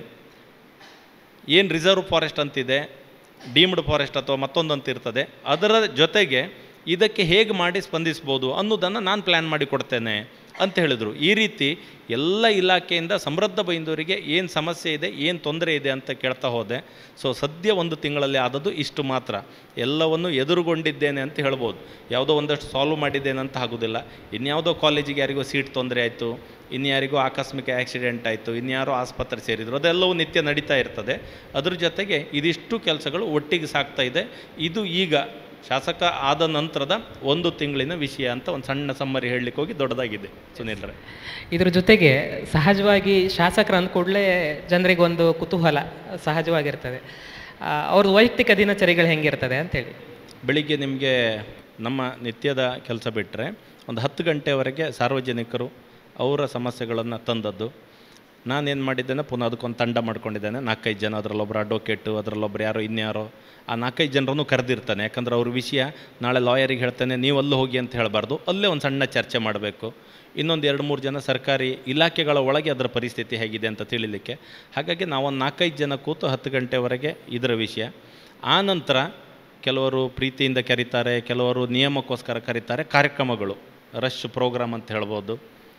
ಏನು ರಿಸರ್ವ್ ಫಾರೆಸ್ಟ್ ಅಂತಿದೆ ಡೀಮ್ಡ್ ಫಾರೆಸ್ಟ್ ಅಥವಾ ಮತ್ತೊಂದು ಅಂತ ಇರ್ತದೆ ಅದರ ಜೊತೆಗೆ ಇದಕ್ಕೆ ಹೇಗೆ ಮಾಡಿ ಸ್ಪಂದಿಸ್ಬೋದು ಅನ್ನೋದನ್ನು ನಾನು ಪ್ಲ್ಯಾನ್ ಮಾಡಿ ಕೊಡ್ತೇನೆ ಅಂತ ಹೇಳಿದರು ಈ ರೀತಿ ಎಲ್ಲ ಇಲಾಖೆಯಿಂದ ಸಮೃದ್ಧ ಬೈಂದೂರಿಗೆ ಏನು ಸಮಸ್ಯೆ ಇದೆ ಏನು ತೊಂದರೆ ಇದೆ ಅಂತ ಕೇಳ್ತಾ ಹೋದೆ ಸೊ ಸದ್ಯ ಒಂದು ತಿಂಗಳಲ್ಲಿ ಆದದ್ದು ಇಷ್ಟು ಮಾತ್ರ ಎಲ್ಲವನ್ನು ಎದುರುಗೊಂಡಿದ್ದೇನೆ ಅಂತ ಹೇಳ್ಬೋದು ಯಾವುದೋ ಒಂದಷ್ಟು ಸಾಲ್ವ್ ಮಾಡಿದ್ದೇನೆ ಅಂತ ಆಗೋದಿಲ್ಲ ಇನ್ಯಾವುದೋ ಕಾಲೇಜಿಗೆ ಯಾರಿಗೋ ಸೀಟ್ ತೊಂದರೆ ಆಯಿತು ಇನ್ಯಾರಿಗೋ ಆಕಸ್ಮಿಕ ಆಕ್ಸಿಡೆಂಟ್ ಆಯಿತು ಇನ್ಯಾರೋ ಆಸ್ಪತ್ರೆ ಸೇರಿದ್ರು ಅದೆಲ್ಲವೂ ನಿತ್ಯ ನಡೀತಾ ಇರ್ತದೆ ಅದ್ರ ಜೊತೆಗೆ ಇದಿಷ್ಟು ಕೆಲಸಗಳು ಒಟ್ಟಿಗೆ ಸಾಗ್ತಾ ಇದೆ ಇದು ಈಗ ಶಾಸಕ ಆದ ನಂತರದ ಒಂದು ತಿಂಗಳಿನ ವಿಷಯ ಅಂತ ಒಂದು ಸಣ್ಣ ಸಮ್ಮರಿ ಹೇಳಲಿಕ್ಕೆ ಹೋಗಿ ದೊಡ್ಡದಾಗಿದೆ ಸುನೀಲ್ರೆ ಇದ್ರ ಜೊತೆಗೆ ಸಹಜವಾಗಿ ಶಾಸಕರು ಅಂದ ಕೂಡಲೇ ಜನರಿಗೆ ಒಂದು ಕುತೂಹಲ ಸಹಜವಾಗಿರ್ತದೆ ಆ, ಅವ್ರದ್ದು ವೈಯಕ್ತಿಕ ದಿನಚರಿಗಳು ಹೆಂಗಿರ್ತದೆ ಅಂತೇಳಿ ಬೆಳಿಗ್ಗೆ ನಿಮಗೆ ನಮ್ಮ ನಿತ್ಯದ ಕೆಲಸ ಬಿಟ್ಟರೆ ಒಂದು ಹತ್ತು ಗಂಟೆವರೆಗೆ ಸಾರ್ವಜನಿಕರು ಅವರ ಸಮಸ್ಯೆಗಳನ್ನು ತಂದದ್ದು ನಾನೇನು ಮಾಡಿದ್ದೇನೆ ಪುನಃ ಅದಕ್ಕೊಂದು ತಂಡ ಮಾಡ್ಕೊಂಡಿದ್ದೇನೆ ನಾಲ್ಕೈದು ಜನ ಅದರಲ್ಲೊಬ್ಬರು ಅಡ್ವೊಕೇಟು ಅದರಲ್ಲೊಬ್ರು ಯಾರೋ ಇನ್ಯಾರೋ ಆ ನಾಲ್ಕೈದು ಜನರನ್ನು ಕರೆದಿರ್ತಾನೆ ಯಾಕಂದ್ರೆ ಅವ್ರ ವಿಷಯ ನಾಳೆ ಲಾಯರಿಗೆ ಹೇಳ್ತಾನೆ ನೀವು ಅಲ್ಲಿ ಹೋಗಿ ಅಂತ ಹೇಳಬಾರ್ದು ಅಲ್ಲೇ ಒಂದು ಸಣ್ಣ ಚರ್ಚೆ ಮಾಡಬೇಕು ಇನ್ನೊಂದು ಎರಡು ಮೂರು ಜನ ಸರ್ಕಾರಿ ಇಲಾಖೆಗಳ ಒಳಗೆ ಅದರ ಪರಿಸ್ಥಿತಿ ಹೇಗಿದೆ ಅಂತ ತಿಳಿಲಿಕ್ಕೆ ಹಾಗಾಗಿ ನಾವೊಂದು ನಾಲ್ಕೈದು ಜನ ಕೂತು ಹತ್ತು ಗಂಟೆವರೆಗೆ ಇದರ ವಿಷಯ ಆ ನಂತರ ಕೆಲವರು ಪ್ರೀತಿಯಿಂದ ಕರೀತಾರೆ ಕೆಲವರು ನಿಯಮಕ್ಕೋಸ್ಕರ ಕರೀತಾರೆ ಕಾರ್ಯಕ್ರಮಗಳು ರಶ್ ಪ್ರೋಗ್ರಾಮ್ ಅಂತ ಹೇಳ್ಬೋದು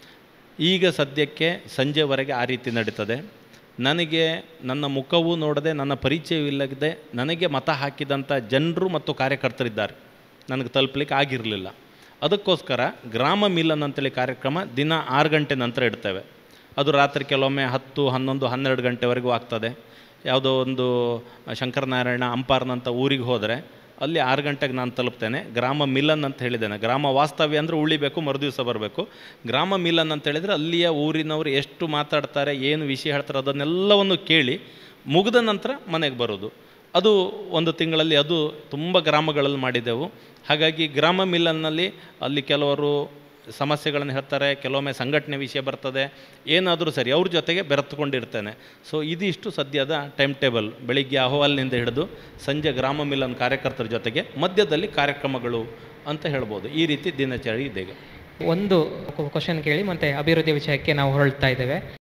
ಈಗ ಸದ್ಯಕ್ಕೆ ಸಂಜೆವರೆಗೆ ಆ ರೀತಿ ನಡೀತದೆ ನನಗೆ ನನ್ನ ಮುಖವೂ ನೋಡದೆ ನನ್ನ ಪರಿಚಯವಿಲ್ಲದೆ ನನಗೆ ಮತ ಹಾಕಿದಂಥ ಜನರು ಮತ್ತು ಕಾರ್ಯಕರ್ತರಿದ್ದಾರೆ ನನಗೆ ತಲುಪಲಿಕ್ಕೆ ಆಗಿರಲಿಲ್ಲ ಅದಕ್ಕೋಸ್ಕರ ಗ್ರಾಮ ಮಿಲನ್ ಅಂತೇಳಿ ಕಾರ್ಯಕ್ರಮ ದಿನ ಆರು ಗಂಟೆ ನಂತರ ಇಡ್ತೇವೆ ಅದು ರಾತ್ರಿ ಕೆಲವೊಮ್ಮೆ ಹತ್ತು ಹನ್ನೊಂದು ಹನ್ನೆರಡು ಗಂಟೆವರೆಗೂ ಆಗ್ತದೆ ಯಾವುದೋ ಒಂದು ಶಂಕರನಾರಾಯಣ ಅಂಪಾರ್ನಂಥ ಊರಿಗೆ ಹೋದರೆ ಅಲ್ಲಿ ಆರು ಗಂಟೆಗೆ ನಾನು ತಲುಪ್ತೇನೆ ಗ್ರಾಮ ಮಿಲನ್ ಅಂತ ಹೇಳಿದ್ದೇನೆ ಗ್ರಾಮ ವಾಸ್ತವ್ಯ ಅಂದರೆ ಉಳಿಬೇಕು ಮರುದಿವಸ ಬರಬೇಕು ಗ್ರಾಮ ಮಿಲನ್ ಅಂತ ಹೇಳಿದರೆ ಅಲ್ಲಿಯ ಊರಿನವರು ಎಷ್ಟು ಮಾತಾಡ್ತಾರೆ ಏನು ವಿಷಯ ಹೇಳ್ತಾರೆ ಅದನ್ನೆಲ್ಲವನ್ನು ಕೇಳಿ ಮುಗಿದ ನಂತರ ಮನೆಗೆ ಬರೋದು ಅದು ಒಂದು ತಿಂಗಳಲ್ಲಿ ಅದು ತುಂಬ ಗ್ರಾಮಗಳಲ್ಲಿ ಮಾಡಿದೆವು ಹಾಗಾಗಿ ಗ್ರಾಮ ಮಿಲನ್ನಲ್ಲಿ ಅಲ್ಲಿ ಕೆಲವರು ಸಮಸ್ಯೆಗಳನ್ನು ಹೇಳ್ತಾರೆ ಕೆಲವೊಮ್ಮೆ ಸಂಘಟನೆ ವಿಷಯ ಬರ್ತದೆ ಏನಾದರೂ ಸರಿ ಅವ್ರ ಜೊತೆಗೆ ಬೆರೆತುಕೊಂಡಿರ್ತೇನೆ ಸೊ ಇದಿಷ್ಟು ಸದ್ಯದ ಟೈಮ್ ಟೇಬಲ್ ಬೆಳಿಗ್ಗೆ ಅಹವಾಲಿನಿಂದ ಹಿಡಿದು ಸಂಜೆ ಗ್ರಾಮ ಮಿಲನ್ ಕಾರ್ಯಕರ್ತರ ಜೊತೆಗೆ ಮಧ್ಯದಲ್ಲಿ ಕಾರ್ಯಕ್ರಮಗಳು ಅಂತ ಹೇಳ್ಬೋದು ಈ ರೀತಿ ದಿನಚರಿ ಇದೆ ಈಗ ಒಂದು ಕ್ವಶನ್ ಕೇಳಿ ಮತ್ತೆ ಅಭಿವೃದ್ಧಿ ವಿಷಯಕ್ಕೆ ನಾವು ಹೊರಳ್ತಾ ಇದ್ದೇವೆ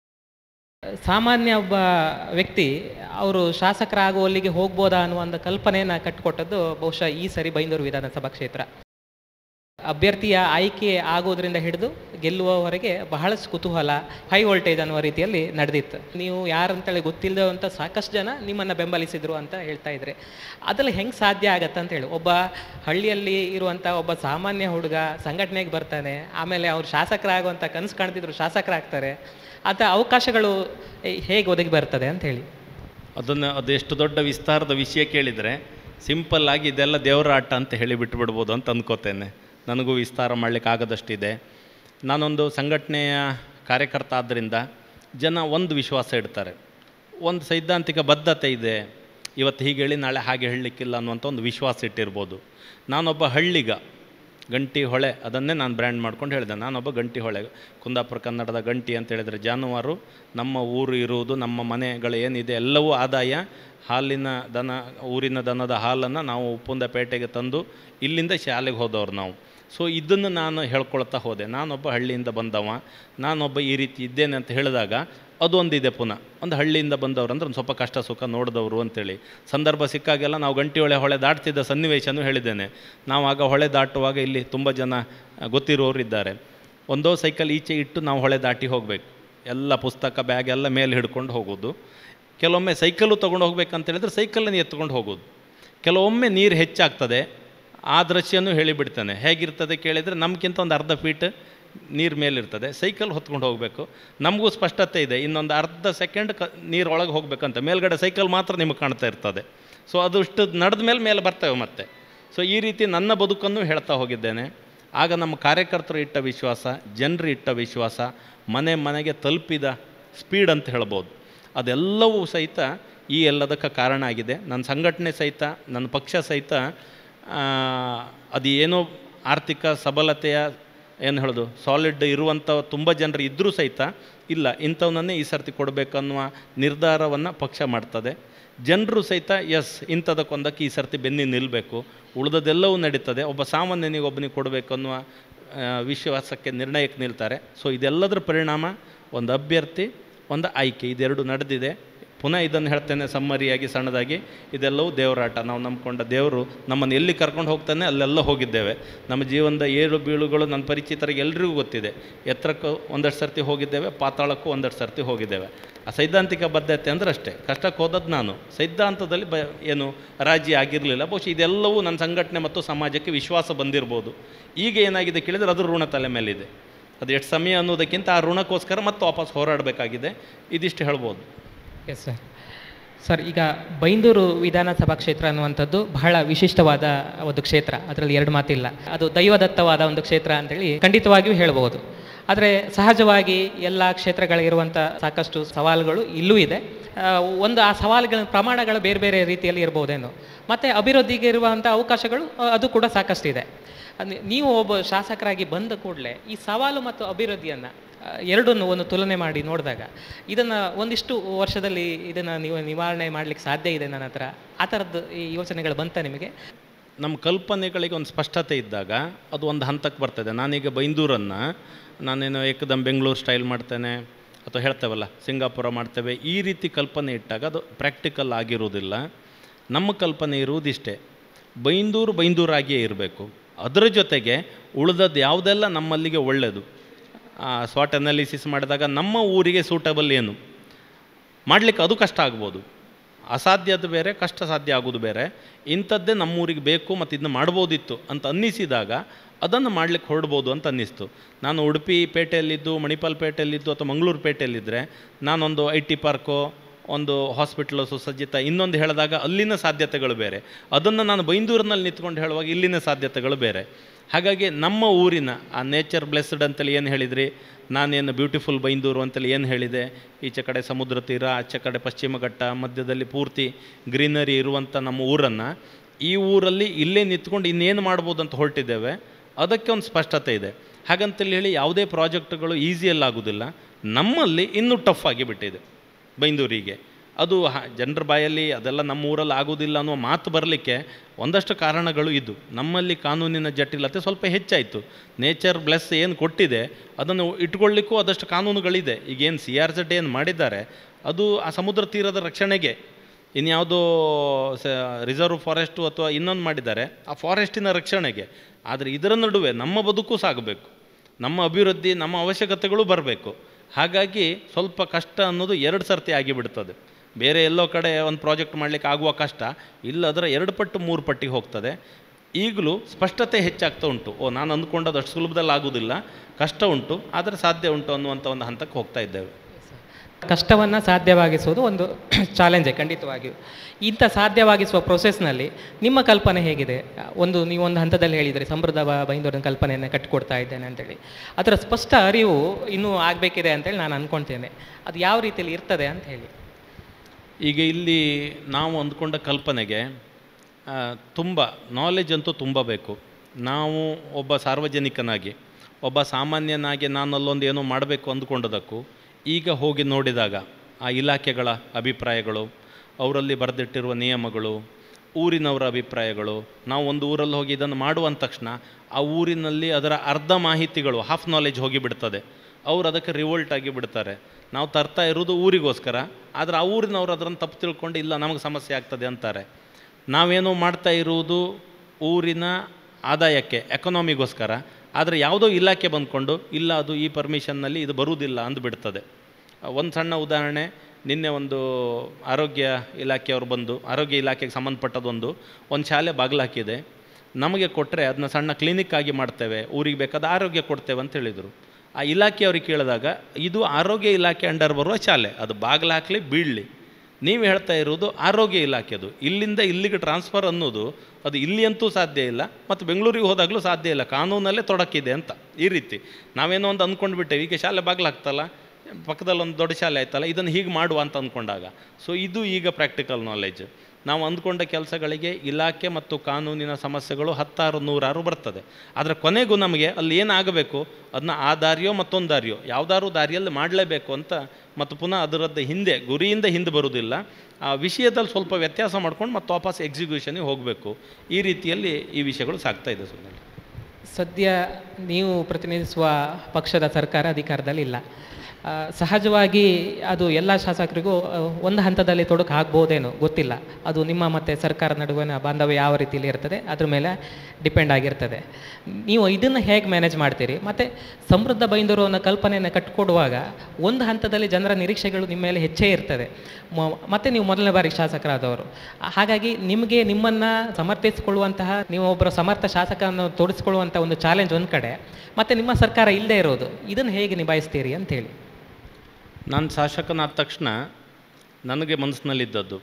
ಸಾಮಾನ್ಯ ಒಬ್ಬ ವ್ಯಕ್ತಿ ಅವರು ಶಾಸಕರಾಗುವಲ್ಲಿಗೆ ಹೋಗ್ಬೋದಾ ಅನ್ನುವ ಒಂದು ಕಲ್ಪನೆಯನ್ನು ಕಟ್ಟಿಕೊಟ್ಟದ್ದು ಬಹುಶಃ ಈ ಸರಿ ಬೈಂದೂರು ವಿಧಾನಸಭಾ ಕ್ಷೇತ್ರ ಅಭ್ಯರ್ಥಿಯ ಆಯ್ಕೆ ಆಗೋದ್ರಿಂದ ಹಿಡಿದು ಗೆಲ್ಲುವವರೆಗೆ ಬಹಳಷ್ಟು ಕುತೂಹಲ ಹೈ ವೋಲ್ಟೇಜ್ ಅನ್ನುವ ರೀತಿಯಲ್ಲಿ ನಡೆದಿತ್ತು ನೀವು ಯಾರಂತೇಳಿ ಗೊತ್ತಿಲ್ಲದಂಥ ಸಾಕಷ್ಟು ಜನ ನಿಮ್ಮನ್ನು ಬೆಂಬಲಿಸಿದ್ರು ಅಂತ ಹೇಳ್ತಾ ಇದ್ರಿ ಅದೆಲ್ಲ ಹೆಂಗೆ ಸಾಧ್ಯ ಆಗತ್ತೆ ಅಂತ ಹೇಳಿ ಒಬ್ಬ ಹಳ್ಳಿಯಲ್ಲಿ ಇರುವಂಥ ಒಬ್ಬ ಸಾಮಾನ್ಯ ಹುಡುಗ ಸಂಘಟನೆಗೆ ಬರ್ತಾನೆ ಆಮೇಲೆ ಅವ್ರು ಶಾಸಕರಾಗುವಂಥ ಕನಸು ಕಾಣ್ತಿದ್ರು ಶಾಸಕರಾಗ್ತಾರೆ ಆತ ಅವಕಾಶಗಳು ಹೇಗೆ ಒದಗಿ ಬರ್ತದೆ ಅಂತ ಹೇಳಿ ಅದನ್ನು ಅದೆಷ್ಟು ದೊಡ್ಡ ವಿಸ್ತಾರದ ವಿಷಯ ಕೇಳಿದರೆ ಸಿಂಪಲ್ ಆಗಿ ಇದೆಲ್ಲ ದೇವರ ಆಟ ಅಂತ ಹೇಳಿ ಬಿಟ್ಬಿಡ್ಬೋದು ಅಂತ ಅಂದ್ಕೋತೇನೆ ನನಗೂ ವಿಸ್ತಾರ ಮಾಡಲಿಕ್ಕೆ ಆಗದಷ್ಟಿದೆ ನಾನೊಂದು ಸಂಘಟನೆಯ ಕಾರ್ಯಕರ್ತ ಆದ್ದರಿಂದ ಜನ ಒಂದು ವಿಶ್ವಾಸ ಇಡ್ತಾರೆ ಒಂದು ಸೈದ್ಧಾಂತಿಕ ಬದ್ಧತೆ ಇದೆ ಇವತ್ತು ಹೀಗೆ ಹೇಳಿ ನಾಳೆ ಹಾಗೆ ಹೇಳಲಿಕ್ಕಿಲ್ಲ ಅನ್ನುವಂಥ ಒಂದು ವಿಶ್ವಾಸ ಇಟ್ಟಿರ್ಬೋದು ನಾನೊಬ್ಬ ಹಳ್ಳಿಗ ಗಂಟಿ ಹೊಳೆ ಅದನ್ನೇ ನಾನು ಬ್ರ್ಯಾಂಡ್ ಮಾಡ್ಕೊಂಡು ಹೇಳಿದೆ ನಾನೊಬ್ಬ ಗಂಟಿ ಹೊಳೆ ಕುಂದಾಪುರ ಕನ್ನಡದ ಗಂಟಿ ಅಂತ ಹೇಳಿದರೆ ಜಾನುವಾರು ನಮ್ಮ ಊರು ಇರುವುದು ನಮ್ಮ ಮನೆಗಳು ಏನಿದೆ ಎಲ್ಲವೂ ಆದಾಯ ಹಾಲಿನ ದನ ಊರಿನ ದನದ ಹಾಲನ್ನು ನಾವು ಉಪ್ಪುಂದ ಪೇಟೆಗೆ ತಂದು ಇಲ್ಲಿಂದ ಶಾಲೆಗೆ ಹೋದವ್ರು ನಾವು ಸೊ ಇದನ್ನು ನಾನು ಹೇಳ್ಕೊಳ್ತಾ ಹೋದೆ ನಾನೊಬ್ಬ ಹಳ್ಳಿಯಿಂದ ಬಂದವ ನಾನೊಬ್ಬ ಈ ರೀತಿ ಇದ್ದೇನೆ ಅಂತ ಹೇಳಿದಾಗ ಅದೊಂದಿದೆ ಪುನಃ ಒಂದು ಹಳ್ಳಿಯಿಂದ ಬಂದವರು ಅಂದ್ರೆ ಒಂದು ಸ್ವಲ್ಪ ಕಷ್ಟ ಸುಖ ನೋಡಿದವರು ಅಂತೇಳಿ ಸಂದರ್ಭ ಸಿಕ್ಕಾಗೆಲ್ಲ ನಾವು ಗಂಟಿ ಹೊಳೆ ಹೊಳೆ ದಾಟ್ತಿದ್ದ ಸನ್ನಿವೇಶನೂ ಹೇಳಿದ್ದೇನೆ ನಾವು ಆಗ ಹೊಳೆ ದಾಟುವಾಗ ಇಲ್ಲಿ ತುಂಬ ಜನ ಗೊತ್ತಿರೋರು ಇದ್ದಾರೆ ಒಂದೋ ಸೈಕಲ್ ಈಚೆ ಇಟ್ಟು ನಾವು ಹೊಳೆ ದಾಟಿ ಹೋಗಬೇಕು ಎಲ್ಲ ಪುಸ್ತಕ ಬ್ಯಾಗ್ ಎಲ್ಲ ಮೇಲೆ ಹಿಡ್ಕೊಂಡು ಹೋಗೋದು ಕೆಲವೊಮ್ಮೆ ಸೈಕಲ್ಲು ತೊಗೊಂಡು ಹೋಗ್ಬೇಕಂತ ಹೇಳಿದ್ರೆ ಸೈಕಲನ್ನು ಎತ್ಕೊಂಡು ಹೋಗೋದು ಕೆಲವೊಮ್ಮೆ ನೀರು ಹೆಚ್ಚಾಗ್ತದೆ ಆ ದೃಶ್ಯನೂ ಹೇಳಿಬಿಡ್ತಾನೆ ಹೇಗಿರ್ತದೆ ಕೇಳಿದರೆ ನಮಗಿಂತ ಒಂದು ಅರ್ಧ ಫೀಟ್ ನೀರು ಮೇಲಿರ್ತದೆ ಸೈಕಲ್ ಹೊತ್ಕೊಂಡು ಹೋಗಬೇಕು ನಮಗೂ ಸ್ಪಷ್ಟತೆ ಇದೆ ಇನ್ನೊಂದು ಅರ್ಧ ಸೆಕೆಂಡ್ ಕ ನೀರೊಳಗೆ ಹೋಗ್ಬೇಕಂತ ಮೇಲ್ಗಡೆ ಸೈಕಲ್ ಮಾತ್ರ ನಿಮಗೆ ಕಾಣ್ತಾ ಇರ್ತದೆ ಸೊ ಅದು ಇಷ್ಟು ನಡೆದ ಮೇಲೆ ಮೇಲೆ ಬರ್ತವೆ ಮತ್ತೆ ಸೊ ಈ ರೀತಿ ನನ್ನ ಬದುಕನ್ನು ಹೇಳ್ತಾ ಹೋಗಿದ್ದೇನೆ ಆಗ ನಮ್ಮ ಕಾರ್ಯಕರ್ತರು ಇಟ್ಟ ವಿಶ್ವಾಸ ಜನರು ಇಟ್ಟ ವಿಶ್ವಾಸ ಮನೆ ಮನೆಗೆ ತಲುಪಿದ ಸ್ಪೀಡ್ ಅಂತ ಹೇಳ್ಬೋದು ಅದೆಲ್ಲವೂ ಸಹಿತ ಈ ಎಲ್ಲದಕ್ಕೆ ಕಾರಣ ಆಗಿದೆ ನನ್ನ ಸಂಘಟನೆ ಸಹಿತ ನನ್ನ ಪಕ್ಷ ಸಹಿತ ಆ, ಅದು ಏನೋ ಆರ್ಥಿಕ ಸಬಲತೆಯ ಏನು ಹೇಳೋದು ಸಾಲಿಡ್ ಇರುವಂಥ ತುಂಬ ಜನರು ಇದ್ದರೂ ಸಹಿತ ಇಲ್ಲ ಇಂಥವನ್ನೇ ಈ ಸರ್ತಿ ಕೊಡಬೇಕನ್ನುವ ನಿರ್ಧಾರವನ್ನು ಪಕ್ಷ ಮಾಡ್ತದೆ ಜನರು ಸಹಿತ ಎಸ್ ಇಂಥದಕ್ಕೊಂದಕ್ಕೆ ಈ ಸರ್ತಿ ಬೆನ್ನಿ ನಿಲ್ಲಬೇಕು ಉಳಿದದೆಲ್ಲವೂ ನಡೀತದೆ ಒಬ್ಬ ಸಾಮಾನ್ಯನಿಗೆ ಒಬ್ಬನಿಗೆ ಕೊಡಬೇಕು ಅನ್ನುವ ಆ, ವಿಶ್ವಾಸಕ್ಕೆ ನಿರ್ಣಯಕ್ಕೆ ನಿಲ್ತಾರೆ ಸೊ ಇದೆಲ್ಲದರ ಪರಿಣಾಮ ಒಂದು ಅಭ್ಯರ್ಥಿ ಒಂದು ಆಯ್ಕೆ ಇದೆರಡು ನಡೆದಿದೆ ಪುನಃ ಇದನ್ನು ಹೇಳ್ತೇನೆ ಸಮ್ಮರಿಯಾಗಿ ಸಣ್ಣದಾಗಿ ಇದೆಲ್ಲವೂ ದೇವರಾಟ ನಾವು ನಂಬ್ಕೊಂಡ ದೇವರು ನಮ್ಮನ್ನು ಎಲ್ಲಿ ಕರ್ಕೊಂಡು ಹೋಗ್ತಾನೆ ಅಲ್ಲೆಲ್ಲ ಹೋಗಿದ್ದೇವೆ ನಮ್ಮ ಜೀವನದ ಏಳು ಬೀಳುಗಳು ನನ್ನ ಪರಿಚಿತರಿಗೆ ಎಲ್ರಿಗೂ ಗೊತ್ತಿದೆ ಎತ್ತರಕ್ಕೂ ಒಂದಷ್ಟು ಸರ್ತಿ ಹೋಗಿದ್ದೇವೆ ಪಾತಾಳಕ್ಕೂ ಒಂದಷ್ಟು ಸರ್ತಿ ಹೋಗಿದ್ದೇವೆ ಆ ಸೈದ್ಧಾಂತಿಕ ಬದ್ಧತೆ ಅಂದ್ರೆ ಅಷ್ಟೇ ಕಷ್ಟಕ್ಕೆ ಹೋದದ್ದು ನಾನು ಸೈದ್ಧಾಂತದಲ್ಲಿ ಬ ಏನು ರಾಜಿ ಆಗಿರಲಿಲ್ಲ ಬಹುಶಃ ಇದೆಲ್ಲವೂ ನನ್ನ ಸಂಘಟನೆ ಮತ್ತು ಸಮಾಜಕ್ಕೆ ವಿಶ್ವಾಸ ಬಂದಿರ್ಬೋದು ಈಗ ಏನಾಗಿದೆ ಕೇಳಿದರೆ ಅದು ಋಣ ತಲೆ ಮೇಲಿದೆ ಅದು ಎಷ್ಟು ಸಮಯ ಅನ್ನೋದಕ್ಕಿಂತ ಆ ಋಣಕ್ಕೋಸ್ಕರ ಮತ್ತೆ ವಾಪಸ್ ಹೋರಾಡಬೇಕಾಗಿದೆ ಇದಿಷ್ಟು ಹೇಳ್ಬೋದು ಎಸ್ ಸರ್ ಸರ್ ಈಗ ಬೈಂದೂರು ವಿಧಾನಸಭಾ ಕ್ಷೇತ್ರ ಅನ್ನುವಂಥದ್ದು ಬಹಳ ವಿಶಿಷ್ಟವಾದ ಒಂದು ಕ್ಷೇತ್ರ ಅದರಲ್ಲಿ ಎರಡು ಮಾತಿಲ್ಲ ಅದು ದೈವದತ್ತವಾದ ಒಂದು ಕ್ಷೇತ್ರ ಅಂತೇಳಿ ಖಂಡಿತವಾಗಿಯೂ ಹೇಳ್ಬೋದು ಆದರೆ ಸಹಜವಾಗಿ ಎಲ್ಲ ಕ್ಷೇತ್ರಗಳಿರುವಂಥ ಸಾಕಷ್ಟು ಸವಾಲುಗಳು ಇಲ್ಲೂ ಇದೆ ಆ, ಒಂದು ಆ ಸವಾಲುಗಳ ಪ್ರಮಾಣಗಳು ಬೇರೆ ಬೇರೆ ರೀತಿಯಲ್ಲಿ ಇರ್ಬೋದೇನೋ ಮತ್ತು ಅಭಿವೃದ್ಧಿಗೆ ಇರುವಂಥ ಅವಕಾಶಗಳು ಆ, ಅದು ಕೂಡ ಸಾಕಷ್ಟಿದೆ ಅದ್- ನೀವು ಒಬ್ಬ ಶಾಸಕರಾಗಿ ಬಂದ ಕೂಡಲೇ ಈ ಸವಾಲು ಮತ್ತು ಅಭಿವೃದ್ಧಿಯನ್ನು ಎರಡನ್ನು ಒಂದು ತುಲನೆ ಮಾಡಿ ನೋಡಿದಾಗ ಇದನ್ನು ಒಂದಿಷ್ಟು ವರ್ಷದಲ್ಲಿ ಇದನ್ನು ನೀವು ನಿವಾರಣೆ ಮಾಡಲಿಕ್ಕೆ ಸಾಧ್ಯ ಇದೆ ನನ್ನ ಹತ್ರ ಆ ಥರದ್ದು ಈ ಯೋಚನೆಗಳು ಬಂತ ನಿಮಗೆ ನಮ್ಮ ಕಲ್ಪನೆಗಳಿಗೆ ಒಂದು ಸ್ಪಷ್ಟತೆ ಇದ್ದಾಗ ಅದು ಒಂದು ಹಂತಕ್ಕೆ ಬರ್ತದೆ ನಾನೀಗ ಬೈಂದೂರನ್ನು ನಾನೇನು ಏಕದಮ್ ಬೆಂಗಳೂರು ಸ್ಟೈಲ್ ಮಾಡ್ತೇನೆ ಅಥವಾ ಹೇಳ್ತೇವಲ್ಲ ಸಿಂಗಾಪುರ ಮಾಡ್ತೇವೆ ಈ ರೀತಿ ಕಲ್ಪನೆ ಇಟ್ಟಾಗ ಅದು ಪ್ರಾಕ್ಟಿಕಲ್ ಆಗಿರುವುದಿಲ್ಲ ನಮ್ಮ ಕಲ್ಪನೆ ಇರುವುದಿಷ್ಟೇ ಬೈಂದೂರು ಬೈಂದೂರಾಗಿಯೇ ಇರಬೇಕು ಅದರ ಜೊತೆಗೆ ಉಳಿದದ್ದು ಯಾವುದೆಲ್ಲ ನಮ್ಮಲ್ಲಿಗೆ ಒಳ್ಳೆಯದು ಸ್ವಾಟ್ ಅನಾಲಿಸಿಸ್ ಮಾಡಿದಾಗ ನಮ್ಮ ಊರಿಗೆ ಸೂಟಬಲ್ ಏನು ಮಾಡಲಿಕ್ಕೆ ಅದು ಕಷ್ಟ ಆಗ್ಬೋದು ಅಸಾಧ್ಯದ ಬೇರೆ ಕಷ್ಟ ಸಾಧ್ಯ ಆಗೋದು ಬೇರೆ ಇಂಥದ್ದೇ ನಮ್ಮೂರಿಗೆ ಬೇಕು ಮತ್ತು ಇದನ್ನ ಮಾಡ್ಬೋದಿತ್ತು ಅಂತ ಅನ್ನಿಸಿದಾಗ ಅದನ್ನು ಮಾಡ್ಲಿಕ್ಕೆ ಹೊರಡ್ಬೋದು ಅಂತ ಅನ್ನಿಸ್ತು ನಾನು ಉಡುಪಿ ಪೇಟೆಯಲ್ಲಿದ್ದು ಮಣಿಪಾಲ್ ಪೇಟೆಯಲ್ಲಿದ್ದು ಅಥವಾ ಮಂಗಳೂರು ಪೇಟೆಯಲ್ಲಿದ್ದರೆ ನಾನೊಂದು ಐ ಟಿ ಪಾರ್ಕೋ ಒಂದು ಹಾಸ್ಪಿಟ್ಲು ಸುಸಜ್ಜಿತ ಇನ್ನೊಂದು ಹೇಳಿದಾಗ ಅಲ್ಲಿನ ಸಾಧ್ಯತೆಗಳು ಬೇರೆ ಅದನ್ನು ನಾನು ಬೈಂದೂರಿನಲ್ಲಿ ನಿಂತ್ಕೊಂಡು ಹೇಳುವಾಗ ಇಲ್ಲಿನ ಸಾಧ್ಯತೆಗಳು ಬೇರೆ ಹಾಗಾಗಿ ನಮ್ಮ ಊರಿನ ಆ ನೇಚರ್ ಬ್ಲೆಸ್ಡ್ ಅಂತೇಳಿ ಏನು ಹೇಳಿದ್ರಿ ನಾನೇನು ಬ್ಯೂಟಿಫುಲ್ ಬೈಂದೂರು ಅಂತೇಳಿ ಏನು ಹೇಳಿದೆ ಈಚೆ ಕಡೆ ಸಮುದ್ರ ತೀರ ಆಚೆ ಕಡೆ ಪಶ್ಚಿಮ ಘಟ್ಟ ಮಧ್ಯದಲ್ಲಿ ಪೂರ್ತಿ ಗ್ರೀನರಿ ಇರುವಂಥ ನಮ್ಮ ಊರನ್ನು ಈ ಊರಲ್ಲಿ ಇಲ್ಲೇ ನಿಂತ್ಕೊಂಡು ಇನ್ನೇನು ಮಾಡ್ಬೋದು ಅಂತ ಹೊರಟಿದ್ದೇವೆ ಅದಕ್ಕೆ ಒಂದು ಸ್ಪಷ್ಟತೆ ಇದೆ ಹಾಗಂತೇಳಿ ಹೇಳಿ ಯಾವುದೇ ಪ್ರಾಜೆಕ್ಟ್ಗಳು ಈಸಿಯಲ್ಲಿ ಆಗೋದಿಲ್ಲ ನಮ್ಮಲ್ಲಿ ಇನ್ನೂ ಟಫ್ ಆಗಿಬಿಟ್ಟಿದೆ ಬೈಂದೂರಿಗೆ ಅದು ಜನರ ಬಾಯಲ್ಲಿ ಅದೆಲ್ಲ ನಮ್ಮ ಊರಲ್ಲಿ ಆಗೋದಿಲ್ಲ ಅನ್ನೋ ಮಾತು ಬರಲಿಕ್ಕೆ ಒಂದಷ್ಟು ಕಾರಣಗಳು ಇದ್ದು ನಮ್ಮಲ್ಲಿ ಕಾನೂನಿನ ಜಟಿಲತೆ ಸ್ವಲ್ಪ ಹೆಚ್ಚಾಯಿತು ನೇಚರ್ ಬ್ಲೆಸ್ ಏನು ಕೊಟ್ಟಿದೆ ಅದನ್ನು ಇಟ್ಕೊಳ್ಳಿಕ್ಕೂ ಅದಷ್ಟು ಕಾನೂನುಗಳಿದೆ ಈಗ ಏನು ಸಿ ಆರ್ ಜೆಡ್ ಏನು ಮಾಡಿದ್ದಾರೆ ಅದು ಆ ಸಮುದ್ರ ತೀರದ ರಕ್ಷಣೆಗೆ ಇನ್ಯಾವುದೋ ಸ ರಿಸರ್ವ್ ಫಾರೆಸ್ಟು ಅಥವಾ ಇನ್ನೊಂದು ಮಾಡಿದ್ದಾರೆ ಆ ಫಾರೆಸ್ಟಿನ ರಕ್ಷಣೆಗೆ ಆದರೆ ಇದರ ನಡುವೆ ನಮ್ಮ ಬದುಕು ಸಾಗಬೇಕು ನಮ್ಮ ಅಭಿವೃದ್ಧಿ ನಮ್ಮ ಅವಶ್ಯಕತೆಗಳು ಬರಬೇಕು ಹಾಗಾಗಿ ಸ್ವಲ್ಪ ಕಷ್ಟ ಅನ್ನೋದು ಎರಡು ಸರ್ತಿ ಆಗಿಬಿಡ್ತದೆ ಬೇರೆ ಎಲ್ಲೋ ಕಡೆ ಒಂದು ಪ್ರಾಜೆಕ್ಟ್ ಮಾಡಲಿಕ್ಕೆ ಆಗುವ ಕಷ್ಟ ಇಲ್ಲ ಅದರ ಎರಡು ಪಟ್ಟು ಮೂರು ಪಟ್ಟಿಗೆ ಹೋಗ್ತದೆ ಈಗಲೂ ಸ್ಪಷ್ಟತೆ ಹೆಚ್ಚಾಗ್ತಾ ಉಂಟು ಓ ನಾನು ಅಂದ್ಕೊಂಡದ್ದು ಅಷ್ಟು ಸುಲಭದಲ್ಲಿ ಆಗೋದಿಲ್ಲ ಕಷ್ಟ ಉಂಟು ಆದರೆ ಸಾಧ್ಯ ಉಂಟು ಅನ್ನುವಂಥ ಒಂದು ಹಂತಕ್ಕೆ ಹೋಗ್ತಾ ಇದ್ದೇವೆ ಕಷ್ಟವನ್ನು ಸಾಧ್ಯವಾಗಿಸುವುದು ಒಂದು ಚಾಲೆಂಜೇ ಖಂಡಿತವಾಗಿಯೂ ಇಂಥ ಸಾಧ್ಯವಾಗಿಸುವ ಪ್ರೊಸೆಸ್ನಲ್ಲಿ ನಿಮ್ಮ ಕಲ್ಪನೆ ಹೇಗಿದೆ ಒಂದು ನೀವು ಒಂದು ಹಂತದಲ್ಲಿ ಹೇಳಿದರೆ ಸಮೃದ್ಧ ಬ- ಬೈಂದೂರಿನ ಕಲ್ಪನೆಯನ್ನು ಕಟ್ಟಿಕೊಡ್ತಾ ಇದ್ದೇನೆ ಅಂತೇಳಿ ಅದರ ಸ್ಪಷ್ಟ ಅರಿವು ಇನ್ನೂ ಆಗಬೇಕಿದೆ ಅಂತೇಳಿ ನಾನು ಅಂದ್ಕೊಳ್ತೇನೆ ಅದು ಯಾವ ರೀತಿಯಲ್ಲಿ ಇರ್ತದೆ ಅಂತ ಹೇಳಿ ಈಗ ಇಲ್ಲಿ ನಾವು ಅಂದ್ಕೊಂಡ ಕಲ್ಪನೆಗೆ ಆ, ತುಂಬ ನಾಲೆಜ್ ಅಂತೂ ತುಂಬ ಬೇಕು ನಾವು ಒಬ್ಬ ಸಾರ್ವಜನಿಕನಾಗಿ ಒಬ್ಬ ಸಾಮಾನ್ಯನಾಗಿ ನಾನು ಅಲ್ಲೊಂದು ಏನೋ ಮಾಡಬೇಕು ಅಂದ್ಕೊಂಡದಕ್ಕೂ ಈಗ ಹೋಗಿ ನೋಡಿದಾಗ ಆ ಇಲಾಖೆಗಳ ಅಭಿಪ್ರಾಯಗಳು ಅವರಲ್ಲಿ ಬರೆದಿಟ್ಟಿರುವ ನಿಯಮಗಳು ಊರಿನವರ ಅಭಿಪ್ರಾಯಗಳು ನಾವು ಒಂದು ಊರಲ್ಲಿ ಹೋಗಿ ಇದನ್ನು ಮಾಡುವ ಅಂದ ತಕ್ಷಣ ಆ ಊರಿನಲ್ಲಿ ಅದರ ಅರ್ಧ ಮಾಹಿತಿಗಳು ಹಾಫ್ ನಾಲೆಜ್ ಹೋಗಿಬಿಡ್ತದೆ ಅವ್ರು ಅದಕ್ಕೆ ರಿವೋಲ್ಟ್ ಆಗಿ ಬಿಡ್ತಾರೆ ನಾವು ತರ್ತಾ ಇರೋದು ಊರಿಗೋಸ್ಕರ ಆದರೆ ಆ ಊರಿನವ್ರು ಅದನ್ನು ತಪ್ಪು ತಿಳ್ಕೊಂಡು ಇಲ್ಲ ನಮಗೆ ಸಮಸ್ಯೆ ಆಗ್ತದೆ ಅಂತಾರೆ ನಾವೇನೋ ಮಾಡ್ತಾ ಇರುವುದು ಊರಿನ ಆದಾಯಕ್ಕೆ ಎಕನಾಮಿಗೋಸ್ಕರ ಆದರೆ ಯಾವುದೋ ಇಲಾಖೆ ಬಂದ್ಕೊಂಡು ಇಲ್ಲ ಅದು ಈ ಪರ್ಮಿಷನ್ನಲ್ಲಿ ಇದು ಬರುವುದಿಲ್ಲ ಅಂದುಬಿಡ್ತದೆ ಒಂದು ಸಣ್ಣ ಉದಾಹರಣೆ ನಿನ್ನೆ ಒಂದು ಆರೋಗ್ಯ ಇಲಾಖೆಯವರು ಬಂದು ಆರೋಗ್ಯ ಇಲಾಖೆಗೆ ಸಂಬಂಧಪಟ್ಟದೊಂದು ಒಂದು ಶಾಲೆ ಬಾಗಿಲು ಹಾಕಿದೆ ನಮಗೆ ಕೊಟ್ಟರೆ ಅದನ್ನ ಸಣ್ಣ ಕ್ಲಿನಿಕ್ ಆಗಿ ಮಾಡ್ತೇವೆ ಊರಿಗೆ ಬೇಕಾದ ಆರೋಗ್ಯ ಕೊಡ್ತೇವೆ ಅಂತ ಹೇಳಿದರು ಆ ಇಲಾಖೆಯವ್ರಿಗೆ ಕೇಳಿದಾಗ ಇದು ಆರೋಗ್ಯ ಇಲಾಖೆ ಅಂಡರ್ ಬರುವ ಶಾಲೆ ಅದು ಬಾಗಿಲು ಹಾಕಲಿ ಬೀಳಲಿ ನೀವು ಹೇಳ್ತಾ ಇರೋದು ಆರೋಗ್ಯ ಇಲಾಖೆದು ಇಲ್ಲಿಂದ ಇಲ್ಲಿಗೆ ಟ್ರಾನ್ಸ್ಫರ್ ಅನ್ನೋದು ಅದು ಇಲ್ಲಿ ಅಂತೂ ಸಾಧ್ಯ ಇಲ್ಲ ಮತ್ತು ಬೆಂಗಳೂರಿಗೆ ಹೋದಾಗಲೂ ಸಾಧ್ಯ ಇಲ್ಲ ಕಾನೂನಲ್ಲೇ ತೊಡಕಿದೆ ಅಂತ ಈ ರೀತಿ ನಾವೇನೋ ಒಂದು ಅಂದ್ಕೊಂಡು ಬಿಟ್ಟೇವೆ ಈಗ ಶಾಲೆ ಬಾಗ್ಲಾಗ್ತಲ್ಲ ಪಕ್ಕದಲ್ಲಿ ಒಂದು ದೊಡ್ಡ ಶಾಲೆ ಆಯ್ತಲ್ಲ ಇದನ್ನು ಹೀಗೆ ಮಾಡುವ ಅಂತ ಅಂದ್ಕೊಂಡಾಗ ಸೊ ಇದು ಈಗ ಪ್ರಾಕ್ಟಿಕಲ್ ನಾಲೆಜ್ ನಾವು ಅಂದ್ಕೊಂಡ ಕೆಲಸಗಳಿಗೆ ಇಲಾಖೆ ಮತ್ತು ಕಾನೂನಿನ ಸಮಸ್ಯೆಗಳು ಹತ್ತಾರು ನೂರಾರು ಬರ್ತದೆ ಆದರೆ ಕೊನೆಗೂ ನಮಗೆ ಅಲ್ಲಿ ಏನಾಗಬೇಕು ಅದನ್ನ ಆ ದಾರಿಯೋ ಮತ್ತೊಂದು ದಾರಿಯೋ ಯಾವುದಾದ್ರು ದಾರಿಯಲ್ಲಿ ಮಾಡಲೇಬೇಕು ಅಂತ ಮತ್ತು ಪುನಃ ಅದರದ್ದು ಹಿಂದೆ ಗುರಿಯಿಂದ ಹಿಂದೆ ಬರುವುದಿಲ್ಲ ಆ ವಿಷಯದಲ್ಲಿ ಸ್ವಲ್ಪ ವ್ಯತ್ಯಾಸ ಮಾಡ್ಕೊಂಡು ಮತ್ತೆ ವಾಪಸ್ ಎಕ್ಸಿಕ್ಯೂಷನಿಗೆ ಹೋಗಬೇಕು ಈ ರೀತಿಯಲ್ಲಿ ಈ ವಿಷಯಗಳು ಸಾಗ್ತಾ ಇದೆ ಸುಮ್ಮನೆ ಸದ್ಯ ನೀವು ಪ್ರತಿನಿಧಿಸುವ ಪಕ್ಷದ ಸರ್ಕಾರ ಅಧಿಕಾರದಲ್ಲಿ ಇಲ್ಲ ಆ, ಸಹಜವಾಗಿ ಅದು ಎಲ್ಲ ಶಾಸಕರಿಗೂ ಆ, ಒಂದು ಹಂತದಲ್ಲಿ ತೊಡಕು ಆಗ್ಬೋದೇನೋ ಗೊತ್ತಿಲ್ಲ ಅದು ನಿಮ್ಮ ಮತ್ತು ಸರ್ಕಾರ ನಡುವಿನ ಬಾಂಧವ್ಯ ಯಾವ ರೀತಿಯಲ್ಲಿ ಇರ್ತದೆ ಅದ್ರ ಮೇಲೆ ಡಿಪೆಂಡ್ ಆಗಿರ್ತದೆ ನೀವು ಇದನ್ನು ಹೇಗೆ ಮ್ಯಾನೇಜ್ ಮಾಡ್ತೀರಿ ಮತ್ತು ಸಮೃದ್ಧ ಬೈಂದೂರು ಅನ್ನೋ ಕಲ್ಪನೆಯನ್ನು ಕಟ್ಟಿಕೊಡುವಾಗ ಒಂದು ಹಂತದಲ್ಲಿ ಜನರ ನಿರೀಕ್ಷೆಗಳು ನಿಮ್ಮ ಮೇಲೆ ಹೆಚ್ಚೇ ಇರ್ತದೆ ಮ- ಮತ್ತೆ ನೀವು ಮೊದಲನೇ ಬಾರಿ ಶಾಸಕರಾದವರು ಹಾಗಾಗಿ ನಿಮಗೆ ನಿಮ್ಮನ್ನು ಸಮರ್ಥಿಸಿಕೊಳ್ಳುವಂತಹ ನೀವು ಒಬ್ಬರ ಸಮರ್ಥ ಶಾಸಕವನ್ನು ತೋರಿಸಿಕೊಳ್ಳುವಂಥ ಒಂದು ಚಾಲೆಂಜ್ ಒಂದು ಕಡೆ ಮತ್ತು ನಿಮ್ಮ ಸರ್ಕಾರ ಇಲ್ಲದೆ ಇರೋದು ಇದನ್ನು ಹೇಗೆ ನಿಭಾಯಿಸ್ತೀರಿ ಅಂತೇಳಿ ನಾನು ಶಾಸಕನಾದ ತಕ್ಷಣ ನನಗೆ ಮನಸ್ಸಿನಲ್ಲಿದ್ದದ್ದು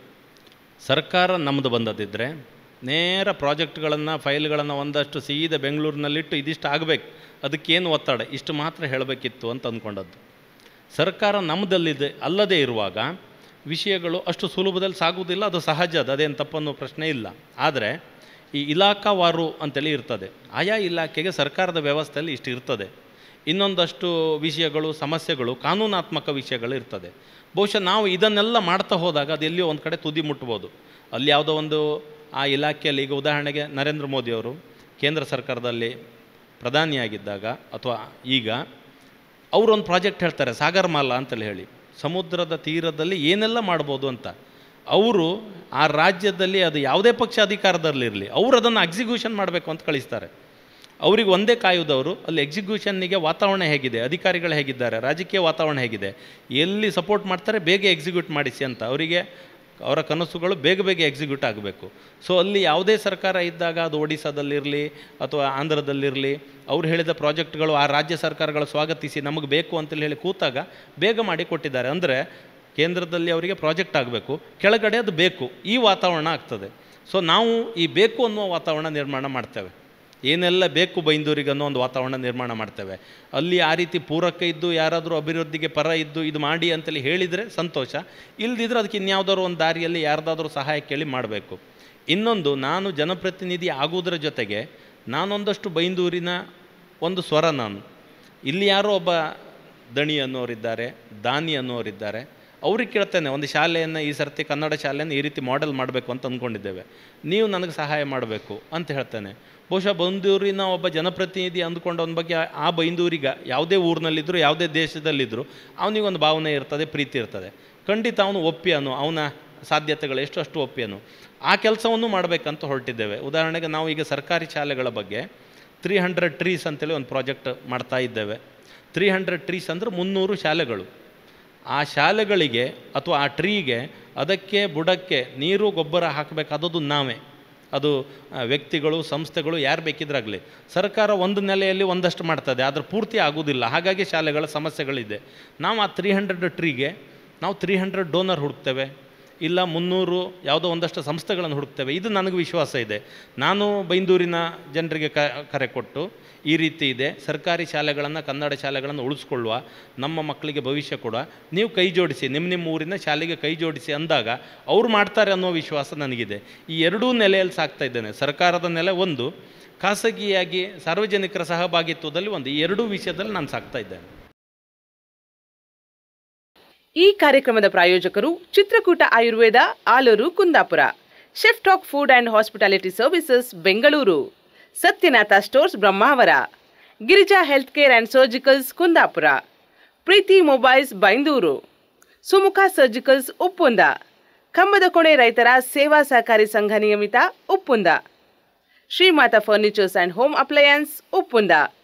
ಸರ್ಕಾರ ನಮ್ಮದು ಬಂದದಿದ್ದರೆ ನೇರ ಪ್ರಾಜೆಕ್ಟ್ಗಳನ್ನು ಫೈಲ್ಗಳನ್ನು ಒಂದಷ್ಟು ಸೀದಾ ಬೆಂಗಳೂರಿನಲ್ಲಿಟ್ಟು ಇದಿಷ್ಟು ಆಗಬೇಕು ಅದಕ್ಕೇನು ಒತ್ತಡ ಇಷ್ಟು ಮಾತ್ರ ಹೇಳಬೇಕಿತ್ತು ಅಂತ ಅಂದ್ಕೊಂಡದ್ದು ಸರ್ಕಾರ ನಮ್ಮದಲ್ಲಿದೆ ಅಲ್ಲದೇ ಇರುವಾಗ ವಿಷಯಗಳು ಅಷ್ಟು ಸುಲಭದಲ್ಲಿ ಸಾಗುವುದಿಲ್ಲ ಅದು ಸಹಜ ಅದು ಅದೇನು ತಪ್ಪನ್ನೋ ಪ್ರಶ್ನೆ ಇಲ್ಲ ಆದರೆ ಈ ಇಲಾಖಾವಾರು ಅಂತೇಳಿ ಇರ್ತದೆ ಆಯಾ ಇಲಾಖೆಗೆ ಸರ್ಕಾರದ ವ್ಯವಸ್ಥೆಯಲ್ಲಿ ಇಷ್ಟು ಇರ್ತದೆ ಇನ್ನೊಂದಷ್ಟು ವಿಷಯಗಳು ಸಮಸ್ಯೆಗಳು ಕಾನೂನಾತ್ಮಕ ವಿಷಯಗಳು ಇರ್ತದೆ ಬಹುಶಃ ನಾವು ಇದನ್ನೆಲ್ಲ ಮಾಡ್ತಾ ಹೋದಾಗ ಅದು ಎಲ್ಲಿಯೋ ಒಂದು ಕಡೆ ತುದಿ ಮುಟ್ಬೋದು ಅಲ್ಲಿ ಯಾವುದೋ ಒಂದು ಆ ಇಲಾಖೆಯಲ್ಲಿ ಈಗ ಉದಾಹರಣೆಗೆ ನರೇಂದ್ರ ಮೋದಿಯವರು ಕೇಂದ್ರ ಸರ್ಕಾರದಲ್ಲಿ ಪ್ರಧಾನಿಯಾಗಿದ್ದಾಗ ಅಥವಾ ಈಗ ಅವರೊಂದು ಪ್ರಾಜೆಕ್ಟ್ ಹೇಳ್ತಾರೆ ಸಾಗರಮಾಲಾ ಅಂತೇಳಿ ಹೇಳಿ ಸಮುದ್ರದ ತೀರದಲ್ಲಿ ಏನೆಲ್ಲ ಮಾಡ್ಬೋದು ಅಂತ ಅವರು ಆ ರಾಜ್ಯದಲ್ಲಿ ಅದು ಯಾವುದೇ ಪಕ್ಷ ಅಧಿಕಾರದಲ್ಲಿರಲಿ ಅವರು ಅದನ್ನು ಎಕ್ಸಿಕ್ಯೂಷನ್ ಮಾಡಬೇಕು ಅಂತ ಕಳಿಸ್ತಾರೆ ಅವ್ರಿಗೆ ಒಂದೇ ಕಾಯುವುದವರು ಅಲ್ಲಿ ಎಕ್ಸಿಕ್ಯೂಷನ್ನಿಗೆ ವಾತಾವರಣ ಹೇಗಿದೆ ಅಧಿಕಾರಿಗಳು ಹೇಗಿದ್ದಾರೆ ರಾಜಕೀಯ ವಾತಾವರಣ ಹೇಗಿದೆ ಎಲ್ಲಿ ಸಪೋರ್ಟ್ ಮಾಡ್ತಾರೆ ಬೇಗ ಎಕ್ಸಿಕ್ಯೂಟ್ ಮಾಡಿಸಿ ಅಂತ ಅವರಿಗೆ ಅವರ ಕನಸುಗಳು ಬೇಗ ಬೇಗ ಎಕ್ಸಿಕ್ಯೂಟ್ ಆಗಬೇಕು ಸೊ ಅಲ್ಲಿ ಯಾವುದೇ ಸರ್ಕಾರ ಇದ್ದಾಗ ಅದು ಒಡಿಸ್ಸಾದಲ್ಲಿರಲಿ ಅಥವಾ ಆಂಧ್ರದಲ್ಲಿರಲಿ ಅವ್ರು ಹೇಳಿದ ಪ್ರಾಜೆಕ್ಟ್ಗಳು ಆ ರಾಜ್ಯ ಸರ್ಕಾರಗಳು ಸ್ವಾಗತಿಸಿ ನಮಗೆ ಬೇಕು ಅಂತೇಳಿ ಹೇಳಿ ಕೂತಾಗ ಬೇಗ ಮಾಡಿ ಕೊಟ್ಟಿದ್ದಾರೆ ಅಂದರೆ ಕೇಂದ್ರದಲ್ಲಿ ಅವರಿಗೆ ಪ್ರಾಜೆಕ್ಟ್ ಆಗಬೇಕು ಕೆಳಗಡೆ ಅದು ಬೇಕು ಈ ವಾತಾವರಣ ಆಗ್ತದೆ ಸೊ ನಾವು ಈ ಬೇಕು ಅನ್ನುವ ವಾತಾವರಣ ನಿರ್ಮಾಣ ಮಾಡ್ತೇವೆ ಏನೆಲ್ಲ ಬೇಕು ಬೈಂದೂರಿಗೆ ಅನ್ನೋ ಒಂದು ವಾತಾವರಣ ನಿರ್ಮಾಣ ಮಾಡ್ತೇವೆ ಅಲ್ಲಿ ಆ ರೀತಿ ಪೂರಕ ಇದ್ದು ಯಾರಾದರೂ ಅಭಿವೃದ್ಧಿಗೆ ಪರ ಇದ್ದು ಇದು ಮಾಡಿ ಅಂತೇಳಿ ಹೇಳಿದರೆ ಸಂತೋಷ ಇಲ್ದಿದ್ರೆ ಅದಕ್ಕೆ ಇನ್ಯಾವುದಾದ್ರು ಒಂದು ದಾರಿಯಲ್ಲಿ ಯಾರ್ದಾದ್ರೂ ಸಹಾಯ ಕೇಳಿ ಮಾಡಬೇಕು ಇನ್ನೊಂದು ನಾನು ಜನಪ್ರತಿನಿಧಿ ಆಗುವುದರ ಜೊತೆಗೆ ನಾನೊಂದಷ್ಟು ಬೈಂದೂರಿನ ಒಂದು ಸ್ವರ ನಾನು ಇಲ್ಲಿ ಯಾರೋ ಒಬ್ಬ ದಣಿ ಅನ್ನೋರಿದ್ದಾರೆ ದಾನಿ ಅನ್ನೋರಿದ್ದಾರೆ ಅವ್ರಿಗೆ ಕೇಳ್ತೇನೆ ಒಂದು ಶಾಲೆಯನ್ನು ಈ ಸರ್ತಿ ಕನ್ನಡ ಶಾಲೆಯನ್ನು ಈ ರೀತಿ ಮಾಡೆಲ್ ಮಾಡಬೇಕು ಅಂತ ಅಂದ್ಕೊಂಡಿದ್ದೇವೆ ನೀವು ನನಗೆ ಸಹಾಯ ಮಾಡಬೇಕು ಅಂತ ಹೇಳ್ತೇನೆ ಬಹುಶಃ ಬೈಂದೂರಿನ ಒಬ್ಬ ಜನಪ್ರತಿನಿಧಿ ಅಂದ್ಕೊಂಡು ಅವನ ಬಗ್ಗೆ ಆ ಬೈಂದೂರಿಗ ಯಾವುದೇ ಊರಿನಲ್ಲಿದ್ದರೂ ಯಾವುದೇ ದೇಶದಲ್ಲಿದ್ದರೂ ಅವನಿಗೊಂದು ಭಾವನೆ ಇರ್ತದೆ ಪ್ರೀತಿ ಇರ್ತದೆ ಖಂಡಿತ ಅವನು ಒಪ್ಪಿಯನು ಅವನ ಸಾಧ್ಯತೆಗಳು ಎಷ್ಟು ಅಷ್ಟು ಒಪ್ಪಿಯನು ಆ ಕೆಲಸವನ್ನು ಮಾಡಬೇಕಂತ ಹೊರಟಿದ್ದೇವೆ ಉದಾಹರಣೆಗೆ ನಾವು ಈಗ ಸರ್ಕಾರಿ ಶಾಲೆಗಳ ಬಗ್ಗೆ ತ್ರೀ ಹಂಡ್ರೆಡ್ ಟ್ರೀಸ್ ಅಂತೇಳಿ ಒಂದು ಪ್ರಾಜೆಕ್ಟ್ ಮಾಡ್ತಾ ಇದ್ದೇವೆ ತ್ರೀ ಹಂಡ್ರೆಡ್ ಟ್ರೀಸ್ ಅಂದರೆ ಮುನ್ನೂರು ಶಾಲೆಗಳು ಆ ಶಾಲೆಗಳಿಗೆ ಅಥವಾ ಆ ಟ್ರೀಗೆ ಅದಕ್ಕೆ ಬುಡಕ್ಕೆ ನೀರು ಗೊಬ್ಬರ ಹಾಕಬೇಕಾದದ್ದು ನಾವೇ ಅದು ಆ, ವ್ಯಕ್ತಿಗಳು ಸಂಸ್ಥೆಗಳು ಯಾರು ಬೇಕಿದ್ರಾಗಲಿ ಸರ್ಕಾರ ಒಂದು ನೆಲೆಯಲ್ಲಿ ಒಂದಷ್ಟು ಮಾಡ್ತದೆ ಆದರೆ ಪೂರ್ತಿ ಆಗೋದಿಲ್ಲ ಹಾಗಾಗಿ ಶಾಲೆಗಳ ಸಮಸ್ಯೆಗಳಿದೆ ನಾವು ಆ ತ್ರೀ ಹಂಡ್ರೆಡ್ ಟ್ರೀಗೆ ನಾವು ತ್ರೀ ಹಂಡ್ರೆಡ್ ಡೋನರ್ ಹುಡುಕ್ತೇವೆ ಇಲ್ಲ ಮುನ್ನೂರು ಯಾವುದೋ ಒಂದಷ್ಟು ಸಂಸ್ಥೆಗಳನ್ನು ಹುಡುಕ್ತೇವೆ ಇದು ನನಗೆ ವಿಶ್ವಾಸ ಇದೆ ನಾನು ಬೈಂದೂರಿನ ಜನರಿಗೆ ಕ ಕರೆ ಕೊಟ್ಟು ಈ ರೀತಿ ಇದೆ ಸರ್ಕಾರಿ ಶಾಲೆಗಳನ್ನು ಕನ್ನಡ ಶಾಲೆಗಳನ್ನು ಉಳಿಸ್ಕೊಳ್ಳುವ ನಮ್ಮ ಮಕ್ಕಳಿಗೆ ಭವಿಷ್ಯ ಕೊಡುವ ನೀವು ಕೈ ಜೋಡಿಸಿ ನಿಮ್ಮ ನಿಮ್ಮ ಊರಿನ ಶಾಲೆಗೆ ಕೈ ಜೋಡಿಸಿ ಅಂದಾಗ ಅವ್ರು ಮಾಡ್ತಾರೆ ಅನ್ನೋ ವಿಶ್ವಾಸ ನನಗಿದೆ ಈ ಎರಡೂ ನೆಲೆಯಲ್ಲಿ ಸಾಕ್ತಾ ಇದ್ದೇನೆ ಸರ್ಕಾರದ ನೆಲೆ ಒಂದು ಖಾಸಗಿಯಾಗಿ ಸಾರ್ವಜನಿಕರ ಸಹಭಾಗಿತ್ವದಲ್ಲಿ ಒಂದು ಈ ಎರಡೂ ವಿಷಯದಲ್ಲಿ ನಾನು ಸಾಕ್ತಾ ಇದ್ದೇನೆ ಈ ಕಾರ್ಯಕ್ರಮದ ಪ್ರಾಯೋಜಕರು Chitrakoota Ayurveda Alur Kundapura chef talk food and hospitality services Bengaluru Satyanatha stores Brahmavara Girija health care and surgicals Kundapura Preethi mobiles Byndoor Sumukha surgicals Uppunda Kambada Kone ರೈತರ ಸೇವಾ ಸಹಕಾರಿ ಸಂಘ ನಿಯಮಿತ Uppunda Shrimata furnitures and home appliances Uppunda